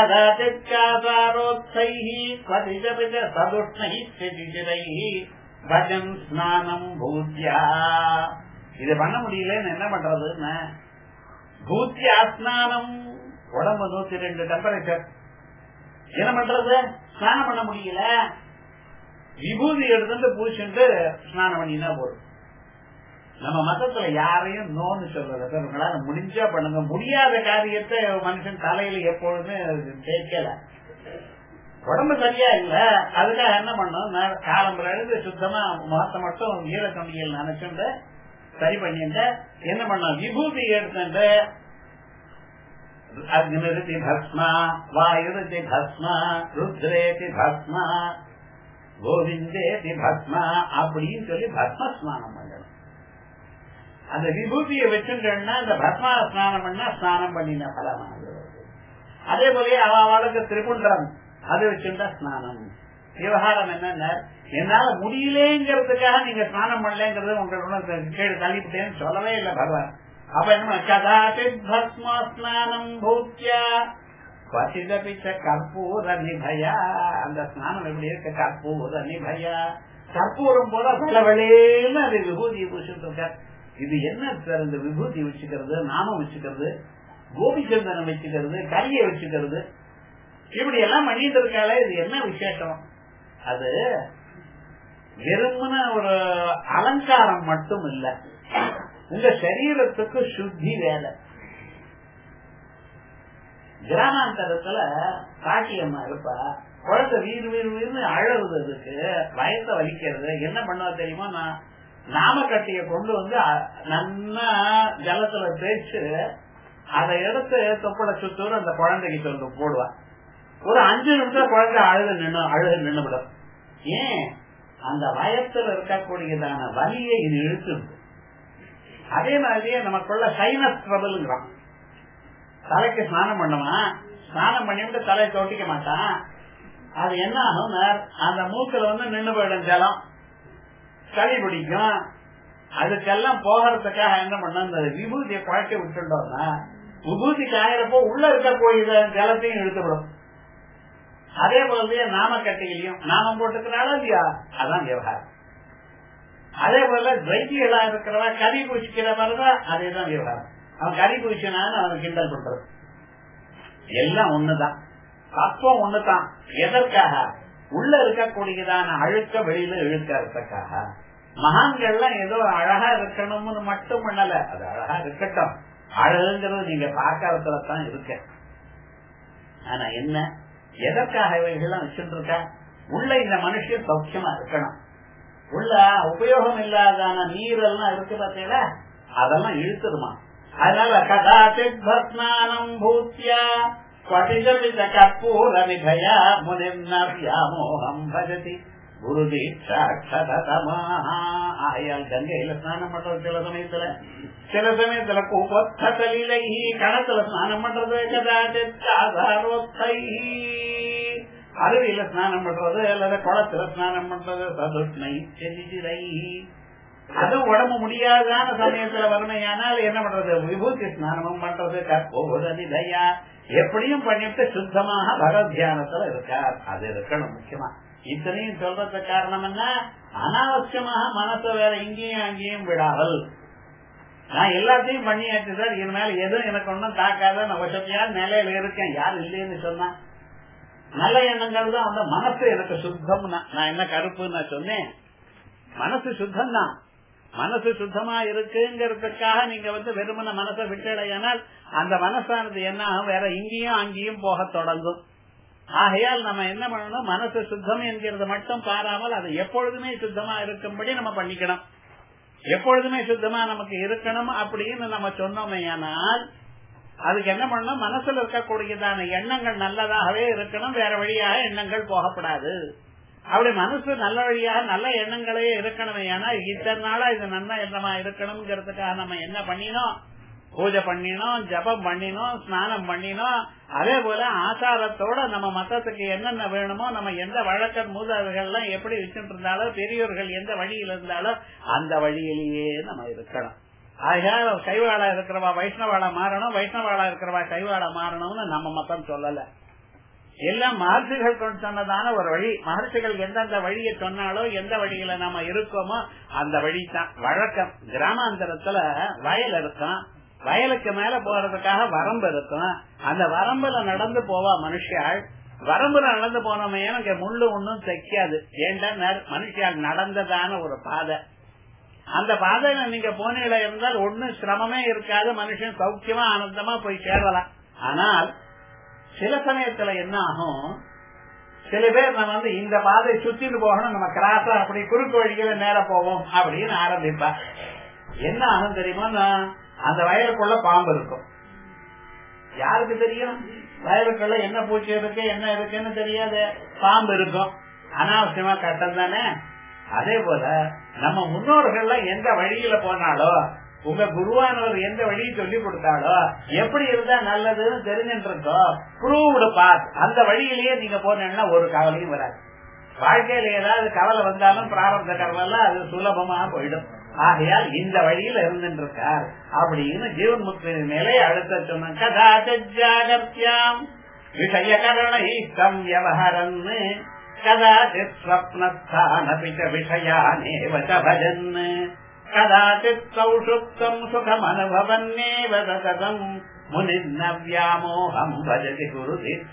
பஜன் ஸ்நானம் பூத்யா இது பண்ண முடியலன்னு என்ன பண்றதுன்னு பூத்தியா ஸ்நானம் உடம்பு நூத்தி ரெண்டு டெம்பரேச்சர் என்ன பண்றது ஸ்நானம் பண்ண முடியல விபூதி எடுத்துட்டு பூசிட்டு ஸ்நானம் பண்ணினா போதும் நம்ம மதத்துல யாரையும் நோன்னு சொல்றது உங்களால முடிஞ்சா பண்ணுங்க முடியாத காரியத்தை மனுஷன் தலையில எப்பொழுதுமே தேய்க்கல உடம்பு சரியா இல்ல அதுக்காக என்ன பண்ணும் காலம்புற எழுந்து சுத்தமா முகத்தை மட்டும் ஈர துணியில் நினைச்சுட்டு சரி பண்ணிட்டு என்ன பண்ணும் விபூதி எடுத்துட்டு அக்னிருதி பஸ்மா வாயுருதி பஸ்மா ருத்ரேதி பஸ்மா கோவிந்தேதி பஸ்மா அப்படின்னு சொல்லி பஸ்ம ஸ்நானம் பண்ணணும் அந்த விபூதியை வச்சுட்டோம்னா அந்த பஸ்மா ஸ்நானம் பண்ணா ஸ்நானம் பண்ணின பலமானது அதே போல அவளுக்கு திரிபுண்டம் அது வச்சுட்டா ஸ்நானம் விவகாரம் என்னன்னா என்னால முடியலேங்கிறதுக்காக நீங்க ஸ்நானம் பண்ணலங்கிறது உங்களோட கீழே தள்ளிவிட்டேன்னு சொல்லவே இல்லை பகவான் அப்ப என்ன கதாச்சித் பஸ்மா ஸ்நானம் பூத்தியா பசிதபிச்ச கற்பூர நிபயா அந்த ஸ்நானம் எப்படி இருக்கு கற்பூர நிபயா கற்பூரம் போல வெள்ளவெளேன்னு அது விபூதி பூசிட்டு இருக்கார் இது என்ன சார் இந்த விபூதி வச்சுக்கிறது நாமம் வச்சுக்கிறது கோபிச்சந்தனம் வச்சுக்கிறது கரியை வச்சுக்கிறது இப்படி எல்லாம் பண்ணிட்டு இருக்காளே இது என்ன விசேஷம் அது வெறுமன ஒரு அலங்காரம் மட்டும் இல்ல உங்க சரீரத்துக்கு சுத்தி வேலை கிராமாந்தரத்துல காட்டியம்மா இருப்பா குழந்தை வீடு வீடு வீடு அழகுது அதுக்கு வயசை வலிக்கிறது என்ன பண்ணுவா தெரியுமா நான் நாமக்கட்டிய கொண்டு வந்து நல்லா ஜலத்துல தேய்ச்சு அதை எடுத்து தொப்பளை சுத்தூர் அந்த குழந்தைக்கு சொல்லு போடுவா ஒரு அஞ்சு நிமிஷம் குழந்தை அழுது நின்று அழுது நின்றுவிடும் ஏன் அந்த வயத்துல இருக்கக்கூடியதான வலியை இது இழுத்துருது அதே மாதிரியே நமக்குள்ள சைனஸ் ட்ரபிள்ங்கிறான் தலைக்கு ஸ்நானம் பண்ணுவான் ஸ்நானம் பண்ணிவிட்டு தலையை தொட்டிக்க மாட்டான் அது என்ன ஆகும் அந்த மூக்குல வந்து நின்று போயிடும் ஜலம் சளி பிடிக்கும் அதுக்கெல்லாம் போகிறதுக்காக என்ன பண்ண இந்த விபூதியை குழக்க விட்டுட்டோம்னா விபூதி காயறப்போ உள்ள இருக்கக்கூடிய ஜலத்தையும் இழுத்துவிடும் அதே போலவே நாமக்கட்டையிலையும் நாமம் போட்டுக்கிறாளா இல்லையா அதான் விவகாரம் அதே போல துவைத்திகளா இருக்கிறவ கறி பூசிக்கிற மாதிரிதான் அதேதான் விவகாரம் அவன் கறி பூசினான்னு அவன் கிண்டல் பண்றது எல்லாம் ஒண்ணுதான் தத்துவம் ஒண்ணுதான் எதற்காக உள்ள இருக்கக்கூடியதான அழுக்க வெளியில இழுக்கிறதுக்காக மகான்கள்லாம் ஏதோ அழகா இருக்கணும்னு மட்டும் பண்ணல அது அழகா இருக்கட்டும் அழகுங்கிறது நீங்க பார்க்கறதுல தான் இருக்க ஆனா என்ன எதற்காக இவைகள்லாம் வச்சுட்டு இருக்க உள்ள இந்த மனுஷன் சௌக்கியமா இருக்கணும் உள்ள உபயோகம் இல்லாதான நீரெல்லாம் இருக்கு பார்த்தீங்களா அதெல்லாம் இழுத்துருமா அதனால கதாச்சித் பஸ்நானம் பூத்தியா ஸ்வடிஜபித கற்பூர விபயா முனிர்னவியாமோகம் பஜதி குரு ஆயால் கங்கையில ஸ்நானம் பண்றது சில சமயத்துல சில சமயத்துல கூப்பத்தலிலை கணத்துல ஸ்நானம் பண்றது கதாச்சித் காதாரோத்தை அருவியில ஸ்நானம் பண்றது அல்லது குளத்துல ஸ்நானம் பண்றது சதுஷ்ணை செதிரை அதுவும் உடம்பு முடியாதான சமயத்துல வறுமையானால் என்ன பண்றது விபூதி ஸ்நானமும் பண்றது கற்போத நிலையா எப்படியும் பண்ணிட்டு சுத்தமாக பகவத் தியானத்துல இருக்கார் அது இருக்கணும் முக்கியமா இத்தனையும் சொல்றது காரணம் என்ன அனாவசியமாக மனசை வேற இங்கேயும் அங்கேயும் விடாமல் நான் எல்லாத்தையும் பண்ணியாச்சு சார் இனிமேல் எதுவும் எனக்கு ஒன்றும் தாக்காத நான் வசதியா நிலையில இருக்கேன் யார் இல்லைன்னு சொன்னா நல்ல எண்ணங்கள் தான் அந்த மனசு எனக்கு சுத்தம் நான் என்ன கருப்பு நான் சொன்னேன் மனசு சுத்தம் தான் மனசு சுத்தமா இருக்குங்கிறதுக்காக நீங்க வந்து வெறுமன மனசை விட்டுடையானால் அந்த மனசானது என்ன ஆகும் வேற இங்கேயும் அங்கேயும் போக தொடங்கும் ஆகையால் நம்ம என்ன பண்ணணும் மனசு சுத்தம் என்கிறது மட்டும் பாராமல் அது எப்பொழுதுமே சுத்தமா இருக்கும்படி நம்ம பண்ணிக்கணும் எப்பொழுதுமே சுத்தமா நமக்கு இருக்கணும் அப்படின்னு நம்ம சொன்னோமே ஆனால் அதுக்கு என்ன பண்ணணும் மனசுல இருக்கக்கூடியதான எண்ணங்கள் நல்லதாகவே இருக்கணும் வேற வழியாக எண்ணங்கள் போகப்படாது அப்படி மனசு நல்ல வழியாக நல்ல எண்ணங்களே இருக்கணுமே ஏன்னா இத்தனை நாளா இது நல்ல எண்ணமா இருக்கணுங்கிறதுக்காக நம்ம என்ன பண்ணினோம் பூஜை பண்ணினோம் ஜபம் பண்ணினோம் ஸ்நானம் பண்ணினோம் அதே போல ஆசாரத்தோட நம்ம மத்தத்துக்கு என்னென்ன வேணுமோ நம்ம எந்த வழக்க மூதாதைகள்லாம் எப்படி வச்சுட்டு இருந்தாலும் பெரியோர்கள் எந்த வழியில் இருந்தாலும் அந்த வழியிலேயே நம்ம இருக்கணும் ஆகையால் கைவாளா இருக்கிறவா வைஷ்ணவாளா மாறணும் வைஷ்ணவாளா இருக்கிறவா கைவாளா மாறணும்னு நம்ம மத்தம் சொல்லல எல்லாம் மகர்ஷிகள் கொண்டு சொன்னதான ஒரு வழி மகர்ஷிகள் எந்தெந்த வழியை சொன்னாலோ எந்த வழியில நாம இருக்கோமோ அந்த வழி தான் வழக்கம் கிராமாந்தரத்துல வயல் இருக்கும் வயலுக்கு மேல போறதுக்காக வரம்பு இருக்கும் அந்த வரம்புல நடந்து போவா மனுஷியாள் வரம்புல நடந்து போனோமே எனக்கு முள்ளு ஒன்னும் தைக்காது ஏண்டா மனுஷியால் நடந்ததான ஒரு பாதை அந்த பாதையில நீங்க போனீங்கள இருந்தால் ஒன்னும் சிரமமே இருக்காது மனுஷன் சௌக்கியமா ஆனந்தமா போய் சேரலாம் ஆனால் சில சமயத்துல என்ன ஆகும் சில பேர் நம்ம வந்து இந்த பாதை சுத்திட்டு போகணும் நம்ம கிராஸா அப்படி குறுக்கு வழியில நேர போவோம் அப்படின்னு ஆரம்பிப்பா என்ன ஆகும் தெரியுமா அந்த வயலுக்குள்ள பாம்பு இருக்கும் யாருக்கு தெரியும் வயலுக்குள்ள என்ன பூச்சி இருக்கு என்ன இருக்குன்னு தெரியாது பாம்பு இருக்கும் அனாவசியமா கட்டம் தானே அதே போல நம்ம முன்னோர்கள் எந்த வழியில போனாலோ உங்க குருவானவர் எந்த வழியை சொல்லி கொடுத்தாலோ எப்படி இருந்தா நல்லதுன்னு தெரிஞ்சுட்டு இருக்கோம் ப்ரூவ்டு பாத் அந்த வழியிலேயே நீங்க போனீங்கன்னா ஒரு கவலையும் வராது வாழ்க்கையில ஏதாவது கவலை வந்தாலும் பிராரப்த கவலை அது சுலபமா போயிடும் ஆகையால் இந்த வழியில இருந்துட்டு இருக்கார் அப்படின்னு ஜீவன் முக்தி நிலையை அடுத்த சொன்ன கதாச்சாகத்யாம் விஷயகரணம் வியவஹரன் கதாச்சித் ஸ்வப்னஸ்தானபி விஷயானேவ பஜன் கதாச்சித் சௌஷுப்தம் சுகமனுபவன்னேவ சததம் முனிர்ன வியாமோகம் பஜதி குரு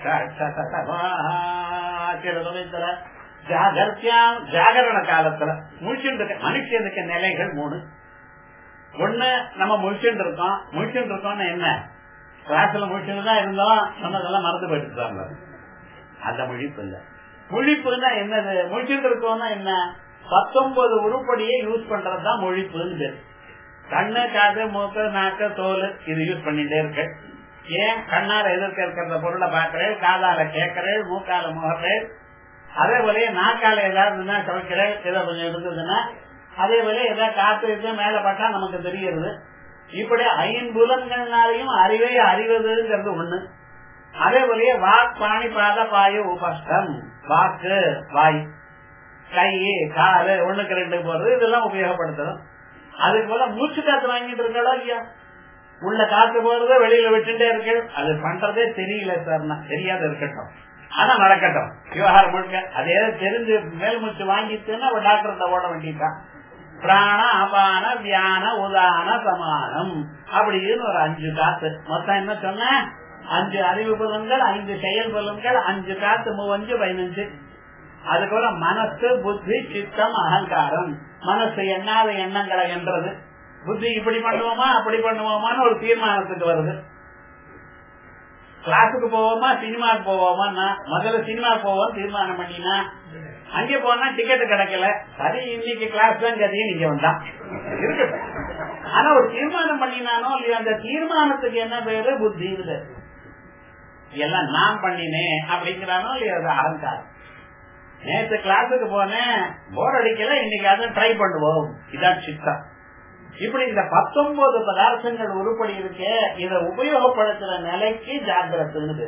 சில சமயத்துல ஜாகர்த்தியாம் ஜாகரண காலத்துல முழிச்சுட்டு இருக்க மனுஷனுக்கு நிலைகள் மூணு ஒண்ணு நம்ம முழிச்சுட்டு இருக்கோம் முழிச்சுட்டு இருக்கோம்னு என்ன கிளாஸ்ல முழிச்சுட்டு தான் இருந்தோம் சொன்னதெல்லாம் மறந்து போயிட்டு அந்த முழிப்பு இல்ல முழிப்புன்னா என்னது முழிச்சுட்டு இருக்கோம்னா என்ன பத்தொன்பது உருப்படியை யூஸ் பண்றதுதான் முழிப்புன்னு கண்ணு காது மூக்கு நாக்கு தோல் இது யூஸ் பண்ணிட்டே இருக்கு ஏன் கண்ணால எதிர்க்க இருக்கிற பொருளை பாக்குறேன் காதால கேட்கிறேன் மூக்கால முகறேன் அதே போல நாக்கால ஏதாவது சமைக்கிறேன் ஏதோ கொஞ்சம் இருந்ததுன்னா அதே போல ஏதாவது காத்து இருக்கு மேல பட்டா நமக்கு தெரிகிறது இப்படி ஐம்புலன்கள்னாலையும் அறிவை அறிவதுங்கிறது ஒண்ணு அதே போலயே வாக் பாணி பாத பாய உபஸ்டம் வாக்கு வாய் கை காலு ஒண்ணுக்கு ரெண்டு போறது இதெல்லாம் உபயோகப்படுத்தணும் அதுக்கு போல மூச்சு காத்து வாங்கிட்டு இருக்காளா இல்லையா உள்ள காத்து போறது வெளியில விட்டுட்டே இருக்கு அது பண்றதே தெரியல சார் தெரியாத இருக்கட்டும் ஆனா நடக்கட்டும் விவகாரம் முழுக்க அதே தெரிஞ்சு மேல் மூச்சு வாங்கிட்டுன்னா அவ டாக்டர்கிட்ட ஓட வேண்டியதான் பிராண அபான வியான உதான சமானம் அப்படின்னு ஒரு அஞ்சு காத்து மொத்தம் என்ன சொன்ன அஞ்சு அறிவு புலன்கள் ஐந்து செயல் புலன்கள் அஞ்சு காத்து மூவஞ்சு பதினஞ்சு அதுக்கப்புறம் மனசு புத்தி சித்தம் அகங்காரம் மனசு எண்ணாத எண்ணங்களை என்றது புத்தி இப்படி பண்ணுவோமா அப்படி பண்ணுவோமான்னு ஒரு தீர்மானத்துக்கு வருது கிளாஸுக்கு போவோமா சினிமாக்கு போவோமா முதல்ல சினிமா போவோம் தீர்மானம் பண்ணினா அங்கே போனா டிக்கெட் கிடைக்கல சரி இன்னைக்கு கிளாஸ் தான் கதையும் நீங்க வந்தான் இருக்கட்டும் ஆனா ஒரு தீர்மானம் பண்ணினானோ இல்லையா அந்த தீர்மானத்துக்கு என்ன பேரு புத்தி எல்லாம் நான் பண்ணினேன் அப்படிங்கிறானோ இல்லையா அது அகங்காரம் நேற்று கிளாஸுக்கு போனேன் போர் அடிக்கல இன்னைக்கு அதை ட்ரை பண்ணுவோம் இதான் சித்தம் இப்படி இந்த பத்தொன்பது பதார்த்தங்கள் உருப்படி இருக்கு இதை உபயோகப்படுத்துற நிலைக்கு ஜாகிரத்துன்னு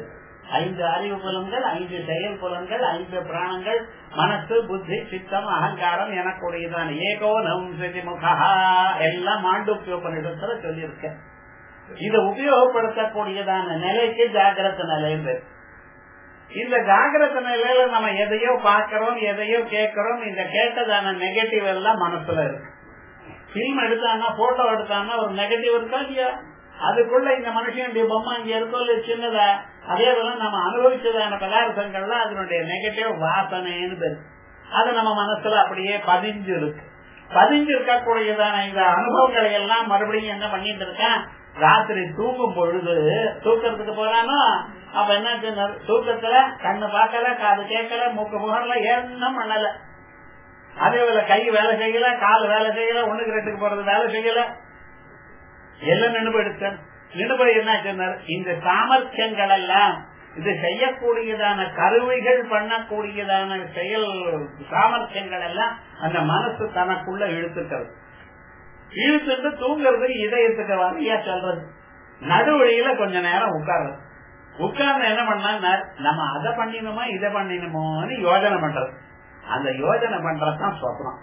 ஐந்து அறிவு புலன்கள் ஐந்து செயல் புலன்கள் ஐந்து பிராணங்கள் மனசு புத்தி சித்தம் அகங்காரம் எனக்கூடியதான ஏகோனம் முகா எல்லாம் மாண்டூக்கியோபனிடத்துல சொல்லியிருக்க இதை உபயோகப்படுத்தக்கூடியதான நிலைக்கு ஜாகிரத நிலை இந்த ஜாகிரத நிலையில நம்ம எதையோ பாக்கிறோம் எதையோ கேட்கிறோம் இந்த கேட்டதான நெகட்டிவ் எல்லாம் மனசுல இருக்கு பிலிம் எடுத்தாங்கன்னா போட்டோ எடுத்தாங்கன்னா ஒரு நெகட்டிவ் இருக்கா இல்லையா அதுக்குள்ள இந்த மனுஷனுடைய பொம்மை இங்க இருக்கோ இல்ல சின்னதா அதே போல நம்ம அனுபவிச்சதான பதார்த்தங்கள்லாம் அதனுடைய நெகட்டிவ் வாசனைன்னு பேரு அது நம்ம மனசுல அப்படியே பதிஞ்சு இருக்கு பதிஞ்சு இருக்கக்கூடியதான இந்த அனுபவங்களை எல்லாம் மறுபடியும் என்ன பண்ணிட்டு இருக்கேன் ராத்திரி தூங்கும் பொழுது தூக்கத்துக்கு போறானோ அப்ப என்ன தூக்கத்துல கண்ணு பார்க்கல காது கேட்கல மூக்கு முகர்ல என்ன பண்ணல அதே போல கை வேலை செய்யல கால் வேலை செய்யல ஒண்ணுக்கு ரெண்டுக்கு போறது வேலை செய்யல எல்லாம் நினைவு எடுத்தேன் நினைவு என்ன சொன்னார் இந்த சாமர்த்தியங்கள் எல்லாம் இது செய்யக்கூடியதான கருவிகள் பண்ணக்கூடியதான செயல் சாமர்த்தியங்கள் எல்லாம் அந்த மனசு தனக்குள்ள இழுத்துக்கிறது இழுத்துட்டு தூங்குறதுக்கு இதயத்துக்கு வரையா சொல்றது நடுவழியில கொஞ்ச நேரம் உட்கார்றது உட்கார்ந்து என்ன பண்ணா நம்ம அதை பண்ணினோமா இதை பண்ணினோமோன்னு யோஜனை பண்றது அந்த யோஜனை பண்றதுதான் சொப்னம்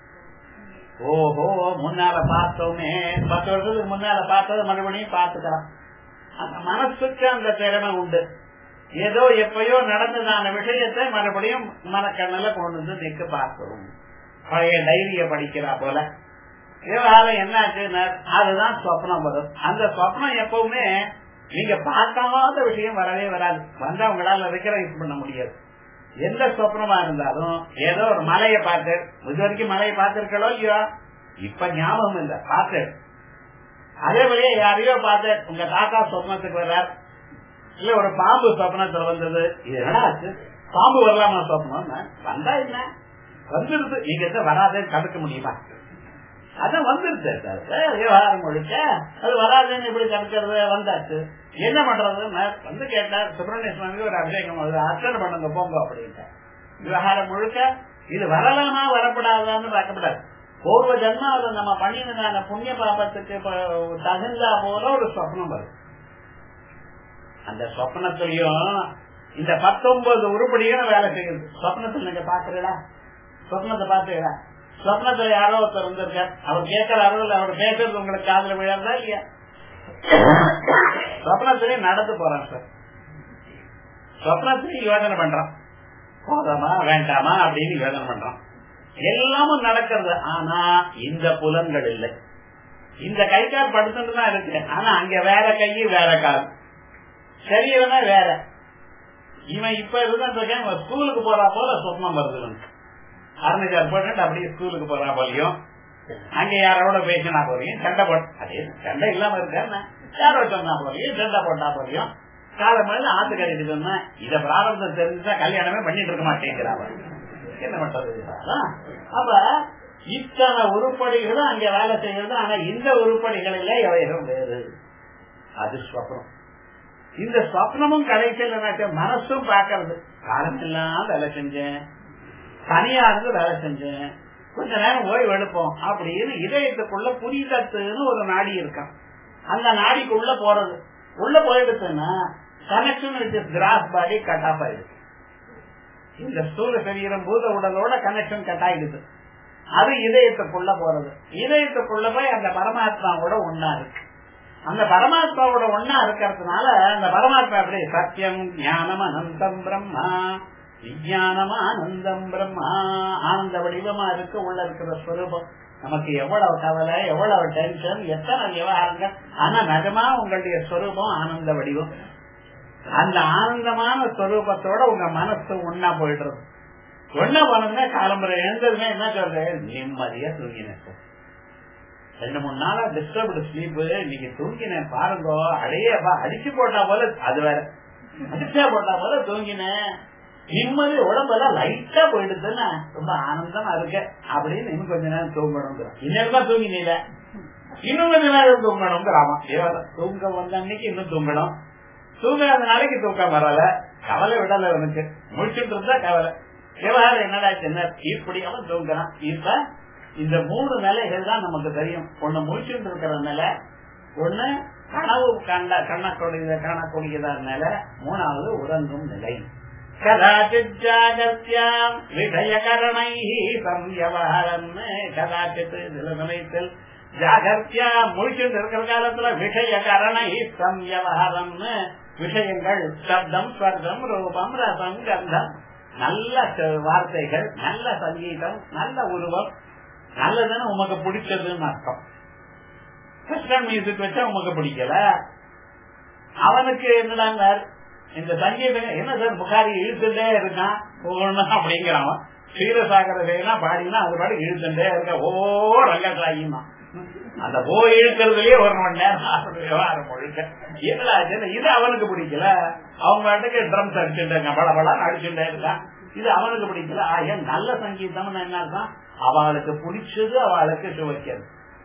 ஓஹோ முன்னால பார்த்தோமே பத்து வருஷத்துக்கு முன்னால பார்த்தது மறுபடியும் பார்த்துக்கலாம் அந்த மனசுக்கு அந்த திறமை உண்டு ஏதோ எப்பயோ நடந்ததான விஷயத்தை மறுபடியும் மனக்கண்ணில கொண்டு வந்து நிக்க பார்க்கிறோம் பழைய டைரிய படிக்கிறா போல விவகாரம் என்னாச்சுன்னா அதுதான் சொப்னம் வரும் அந்த சொப்னம் எப்பவுமே நீங்க பார்க்காத விஷயம் வரவே வராது வந்தா உங்களால ரெக்கரைஸ் பண்ண முடியாது எந்த சொப்னமா இருந்தாலும் ஏதோ ஒரு மலையை பார்த்து இது வரைக்கும் மலையை பார்த்திருக்கோ இல்லையோ இப்ப ஞாபகம் இல்ல பார்த்து அதே வழியே யாரையோ பார்த்து உங்க தாத்தா சொப்னத்துக்கு வர்றார் இல்ல ஒரு பாம்பு சொப்னத்துல வந்தது இது என்ன ஆச்சு பாம்பு வரலாமா சொப்னம் வந்தா என்ன வந்துருது நீங்க வராதேன்னு தடுக்க முடியுமா அதான் வந்துருச்சு விவகாரம் முழுக்க அது வராதுன்னு எப்படி தடுக்கிறது வந்தாச்சு என்ன பண்றது வந்து கேட்டார் சுப்பிரமணிய சுவாமிக்கு ஒரு அபிஷேகம் அர்ச்சனை பண்ணுங்க போங்க அப்படின்ட்டு விவகாரம் முழுக்க இது வரலாமா வரப்படாதான்னு பார்க்கப்படாது பூர்வ ஜன்மாவில் நம்ம பண்ணினதான புண்ணிய பாபத்துக்கு தகுந்தா போல ஒரு சொப்னம் வரும் அந்த சொப்னத்திலையும் இந்த பத்தொன்பது உருப்படியும் வேலை செய்யுது சொப்னத்தில் நீங்க பாக்குறீங்களா சொப்னத்தை பாத்துக்கிறா சொப்னத்துல யாரோ ஒருத்தர் வந்திருக்கார் அவர் கேட்கிறாரோ இல்ல அவர் பேசுறது உங்களுக்கு காதல விழாதா இல்லையா சொப்னத்திலேயே நடந்து போறான் சார் சொப்னத்திலேயே யோஜனை பண்றான் போதாமா வேண்டாமா அப்படின்னு யோஜனை பண்றான் எல்லாமும் நடக்கிறது ஆனா இந்த புலன்கள் இல்லை இந்த கை கால் படுத்துட்டு தான் இருக்கு ஆனா அங்க வேற கை வேற கால் சரியனா வேற இவன் இப்ப இருந்தா ஸ்கூலுக்கு போறா போல சொப்னம் வருது அறுநூறு போட்டு அப்படியே ஸ்கூலுக்கு போறா போலையும் அங்க யாரோட பேசினா போறியும் சண்டை போட்டு அதே சண்டை இல்லாம இருக்க யாரோ சொன்னா போறியும் சண்டை போட்டா போறியும் காலம் மேல ஆத்து கறிட்டு சொன்னா இத பிராரம்பம் தெரிஞ்சா கல்யாணமே பண்ணிட்டு இருக்க மாட்டேங்கிறாங்க என்ன பண்றது அப்ப இத்தனை உருப்படிகளும் அங்க வேலை செய்யறது ஆனா இந்த உருப்படிகள் இல்ல எவையும் வேறு அது ஸ்வப்னம் இந்த ஸ்வப்னமும் கடைசியில் மனசும் பாக்குறது காலம் எல்லாம் வேலை செஞ்சேன் தனியா இருந்து வேலை செஞ்சேன் கொஞ்ச நேரம் ஓய்வு எடுப்போம் அப்படின்னு இதயத்துக்குள்ள புரிதத்துன்னு ஒரு நாடி இருக்கான் அந்த நாடிக்குள்ள போறது உள்ள போயிடுச்சுன்னா connection with gross body cut off ஆயிடுச்சு இந்த ஸ்தூல சரீரம் பூத உடலோட கனெக்ஷன் கட் ஆயிடுது அது இதயத்துக்குள்ள போறது இதயத்துக்குள்ள போய் அந்த பரமாத்மாவோட ஒன்னா இருக்கு அந்த பரமாத்மாவோட ஒன்னா இருக்கிறதுனால அந்த பரமாத்மா எப்படி சத்தியம் ஞானம் அனந்தம் பிரம்மா விஜயானமா ஆனந்தம் பிரம்மா ஆனந்த வடிவமா இருக்கு உள்ள இருக்கிற ஸ்வரூபம் நமக்கு எவ்வளவு கவலை எவ்வளவு டென்ஷன் எத்தனை விவகாரங்கள் ஆனா நிஜமா உங்களுடைய ஸ்வரூபம் ஆனந்த வடிவம் அந்த ஆனந்தமான ஸ்வரூபத்தோட உங்க மனசு ஒன்னா போயிடுறது ஒன்னா போனதுன்னா காலம்பரை எழுந்ததுமே என்ன சொல்றேன் நிம்மதியா தூங்கினேன் சார் ரெண்டு மூணு நாளா டிஸ்டர்ப்டு ஸ்லீப் இன்னைக்கு தூங்கினேன் பாருங்க அடையப்பா அடிச்சு போட்டா போல அது வேற அடிச்சா போட்டா போல தூங்கினேன் நிம்மதி உடம்பெல்லாம் லைட்டா போயிடுதுன்னா ரொம்ப ஆனந்தமா இருக்க அப்படின்னு இன்னும் கொஞ்ச நேரம் தூங்கணும் இன்னும் தான் தூங்கினீல இன்னும் கொஞ்ச நேரம் தூங்கணுங்கிறாமா தூங்க வந்த அன்னைக்கு இன்னும் தூங்கணும் தூங்காத நாளைக்கு தூக்கம் வரல கவலை விடல உனக்கு முடிச்சுட்டு இருந்தா கவலை விவகாரம் என்னடா சின்ன இப்படி அவன் தூங்குறான் இப்ப இந்த மூணு நிலைகள் தான் நமக்கு தெரியும் ஒண்ணு முடிச்சுட்டு இருக்கிற நிலை ஒண்ணு கனவு கண்ட கண்ணக்கூடிய காணக்கூடியதா நிலை மூணாவது உறங்கும் நிலை கதாச்சித் ஜாகத்யாம் விஷயகரணை சம்யவஹரன் கதாச்சித் சில சமயத்தில் ஜாகத்யா முழிச்சுட்டு இருக்கிற காலத்துல விஷயகரணை சம்யவஹரம் விஷயங்கள் சப்தம் ஸ்வர்க்கம் ரூபம் ரசம் கந்தம் நல்ல வார்த்தைகள் நல்ல சங்கீதம் நல்ல உருவம் நல்லதுன்னு உமக்கு பிடிச்சதுன்னு அர்த்தம் வெஸ்டர்ன் மியூசிக் வச்சா உமக்கு பிடிக்கல அவனுக்கு என்னடாங்க இந்த சங்கீதம் என்ன சார் புகாரி இழுத்துட்டே இருக்கான் போகணும் அப்படிங்கிறான் க்ஷீரசாகர வேலாம் பாடினா அது பாடி இழுத்துட்டே இருக்க ஓ ரங்கசாயிமா அந்த ஓ இழுக்கிறதுலயே ஒரு மணி நேரம் விவகாரம் முழுக்க என்னடா இது அவனுக்கு பிடிக்கல அவங்க பாட்டுக்கு ட்ரம்ஸ் அடிச்சுட்டாங்க பல பல அடிச்சுட்டே இருக்கான் இது அவனுக்கு பிடிக்கல ஆகிய நல்ல சங்கீதம்னு என்ன அவளுக்கு பிடிச்சது அவளுக்கு சுவைக்கிறது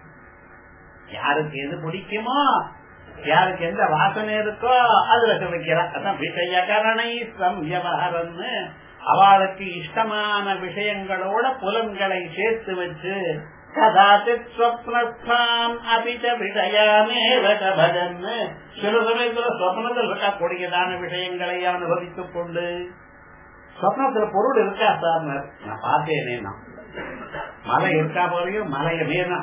யாருக்கு எது பிடிக்குமோ யாருக்கு எந்த வாசனை இருக்கோ அதுல சுவைக்கிறான் அதான் விஷயகரணை சம்யவஹரன்னு அவளுக்கு இஷ்டமான விஷயங்களோட புலன்களை சேர்த்து வச்சு கதாச்சித் ஸ்வப்னஸ்தான் அபிச்ச விஷயாமேவ பஜன் சில சமயத்துல சொப்னத்தில் இருக்கக்கூடியதான விஷயங்களை அனுபவித்துக் கொண்டு சொப்னத்துல பொருள் இருக்கா சார் நான் பார்த்தேனே நான் மலை இருக்கா போலையும் மலைய மேல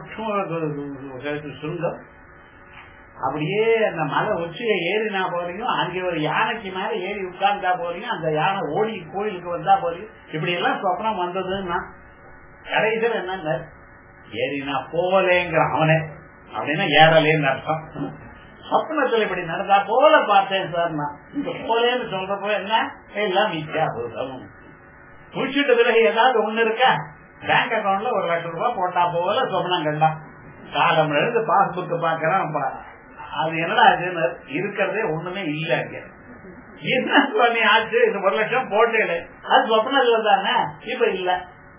ஆருட்சம் சுருங்கம் அப்படியே அந்த மலை உச்சியை ஏறினா போலையும் அங்கே ஒரு யானைக்கு மேல ஏறி உட்கார்ந்தா போலையும் அந்த யானை ஓடி கோயிலுக்கு வந்தா போலையும் இப்படி எல்லாம் சொப்னம் வந்ததுன்னா கடைசியில் என்ன ஏறினா போலேங்கிற அவனே அப்படின்னா ஏறலேன்னு அர்த்தம் சொப்னத்தில் இப்படி நடந்தா போல பார்த்தேன் சார் நான் இந்த போலேன்னு சொல்றப்போ என்ன எல்லாம் மித்யாபூதம் முடிச்சுட்டு பிறகு ஏதாவது ஒண்ணு இருக்கா பேங்க் அக்கௌண்ட்ல ஒரு லட்சம் ரூபாய் போட்டா போல சொப்னம் கண்டா காலம் எழுந்து பாஸ்புக் பாக்குறான் அது என்னடா ஆச்சுன்னு இருக்கிறதே ஒண்ணுமே இல்ல அங்க என்ன சுவாமி ஆச்சு இந்த ஒரு லட்சம் போட்டேன் அது சொப்னத்துல தானே இப்ப இல்ல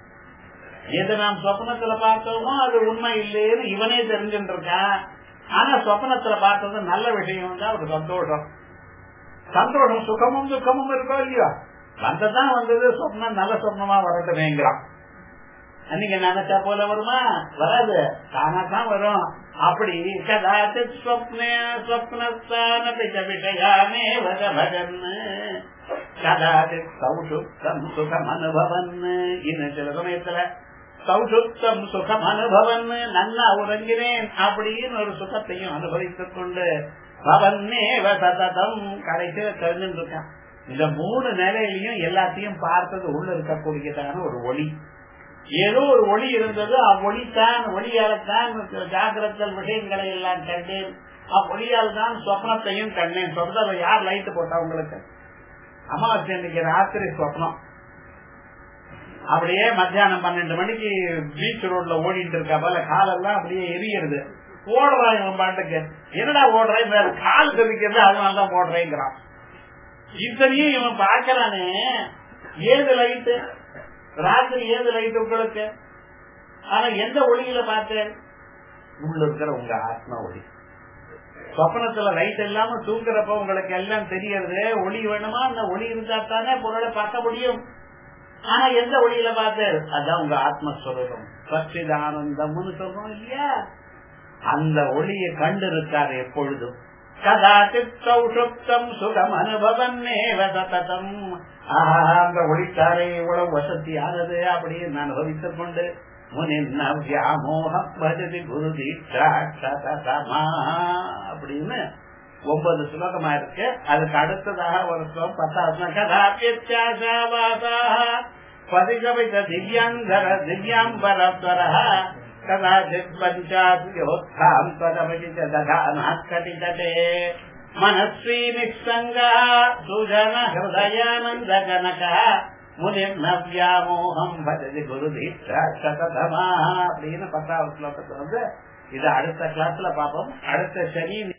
எது நாம் சொப்னத்துல பார்த்தோமோ அது உண்மை இல்லைன்னு இவனே தெரிஞ்சுட்டு இருக்கான் ஆனா சொப்னத்துல பார்த்தது நல்ல விஷயம் தான் ஒரு சந்தோஷம் சந்தோஷம் சுகமும் துக்கமும் இருக்கோ இல்லையோ வந்ததான் வந்தது சொப்னம் நல்ல சொப்னமா வரட்டுமேங்கிறான் அன்னைக்கு நினைச்சா போல வருமா வராது தானா தான் வரும் அப்படி கதாச்சித் ஸ்வப்னே ஸ்வப்னஸ்தான விஷயாமே வத பகன் கதாச்சித் சௌசுப்தம் சுகம் அனுபவன் இன்னும் சில சமயத்துல சௌசுப்தம் சுகம் அனுபவன் நல்லா உறங்கினேன் அப்படின்னு ஒரு சுகத்தையும் அனுபவித்துக் கொண்டு பவன்னே வசதம் கடைசியில தெரிஞ்சுட்டு இருக்கான் இந்த மூணு நிலையிலையும் எல்லாத்தையும் பார்த்தது உள்ள இருக்கக்கூடியதான ஒரு ஒளி ஏதோ ஒரு ஒளி இருந்தது அவ்வொளித்தான் ஒளியால்தான் ஜாகிரத்தல் விஷயங்களை எல்லாம் கண்டேன் அவ்வொளியால் தான் சொப்னத்தையும் கண்டேன் சொப்னம் யார் லைட் போட்டா உங்களுக்கு அமாவாசை இன்னைக்கு ராத்திரி சொப்னம் அப்படியே மத்தியானம் பன்னெண்டு மணிக்கு பீச் ரோட்ல ஓடிட்டு இருக்கா போல காலெல்லாம் அப்படியே எரியுது ஓடுறான் இவன் பாட்டுக்கு என்னடா ஓடுறேன் வேற கால் கவிக்கிறது அதனாலதான் ஓடுறேங்கிறான் இத்தனையும் இவன் பாக்கிறானே ஏது லைட்டு ராத்திரி ஏது லைட் உங்களுக்கு ஆனா எந்த ஒளியில பார்த்தேன் உள்ள இருக்கிற உங்க ஆத்மா ஒளி சொப்பனத்துல லைட் இல்லாம தூங்குறப்ப உங்களுக்கு எல்லாம் தெரியறது ஒளி வேணுமா அந்த ஒளி இருந்தா தானே பொருளை பார்க்க முடியும் ஆனா எந்த ஒளியில பார்த்தாரு அதான் உங்க ஆத்மஸ்வரூபம் சச்சிதானந்தம்னு சொல்றோம் இல்லையா அந்த ஒளியை கண்டு இருக்காரு எப்பொழுதும் கதாச்சித் சௌஷுப்தம் சுகம் அனுபவன்னேவ சததம் அந்த ஒளித்தாரை இவ்வளவு வசதியானது அப்படின்னு நான் அனுபவித்துக் கொண்டு முனின்ன வியாமோகம் பஜதி குரு தீட்சா அப்படின்னு ஒன்பது ஸ்லோகமா இருக்கு அதுக்கு அடுத்ததாக ஒரு ஸ்லோகம் பத்தாவது கதாபியத்யாசாவாசா பதிகவித திவ்யாந்தர திவ்யாம்பரத்வர கதாச்சித் பஞ்சாத்யோத்தாம் பதமகித ததானாத்கடிதே மனஸ்வீ நிஸ்ஸங்கா சுஜன ஹிருதயானந்த ஜனக முனிம் நவ்யாமோகம் பஜதி குரு தீட்சா சததமா அப்படின்னு பத்தாவது ஸ்லோகத்தை வந்து இது அடுத்த கிளாஸ்ல பார்ப்போம் அடுத்த சனி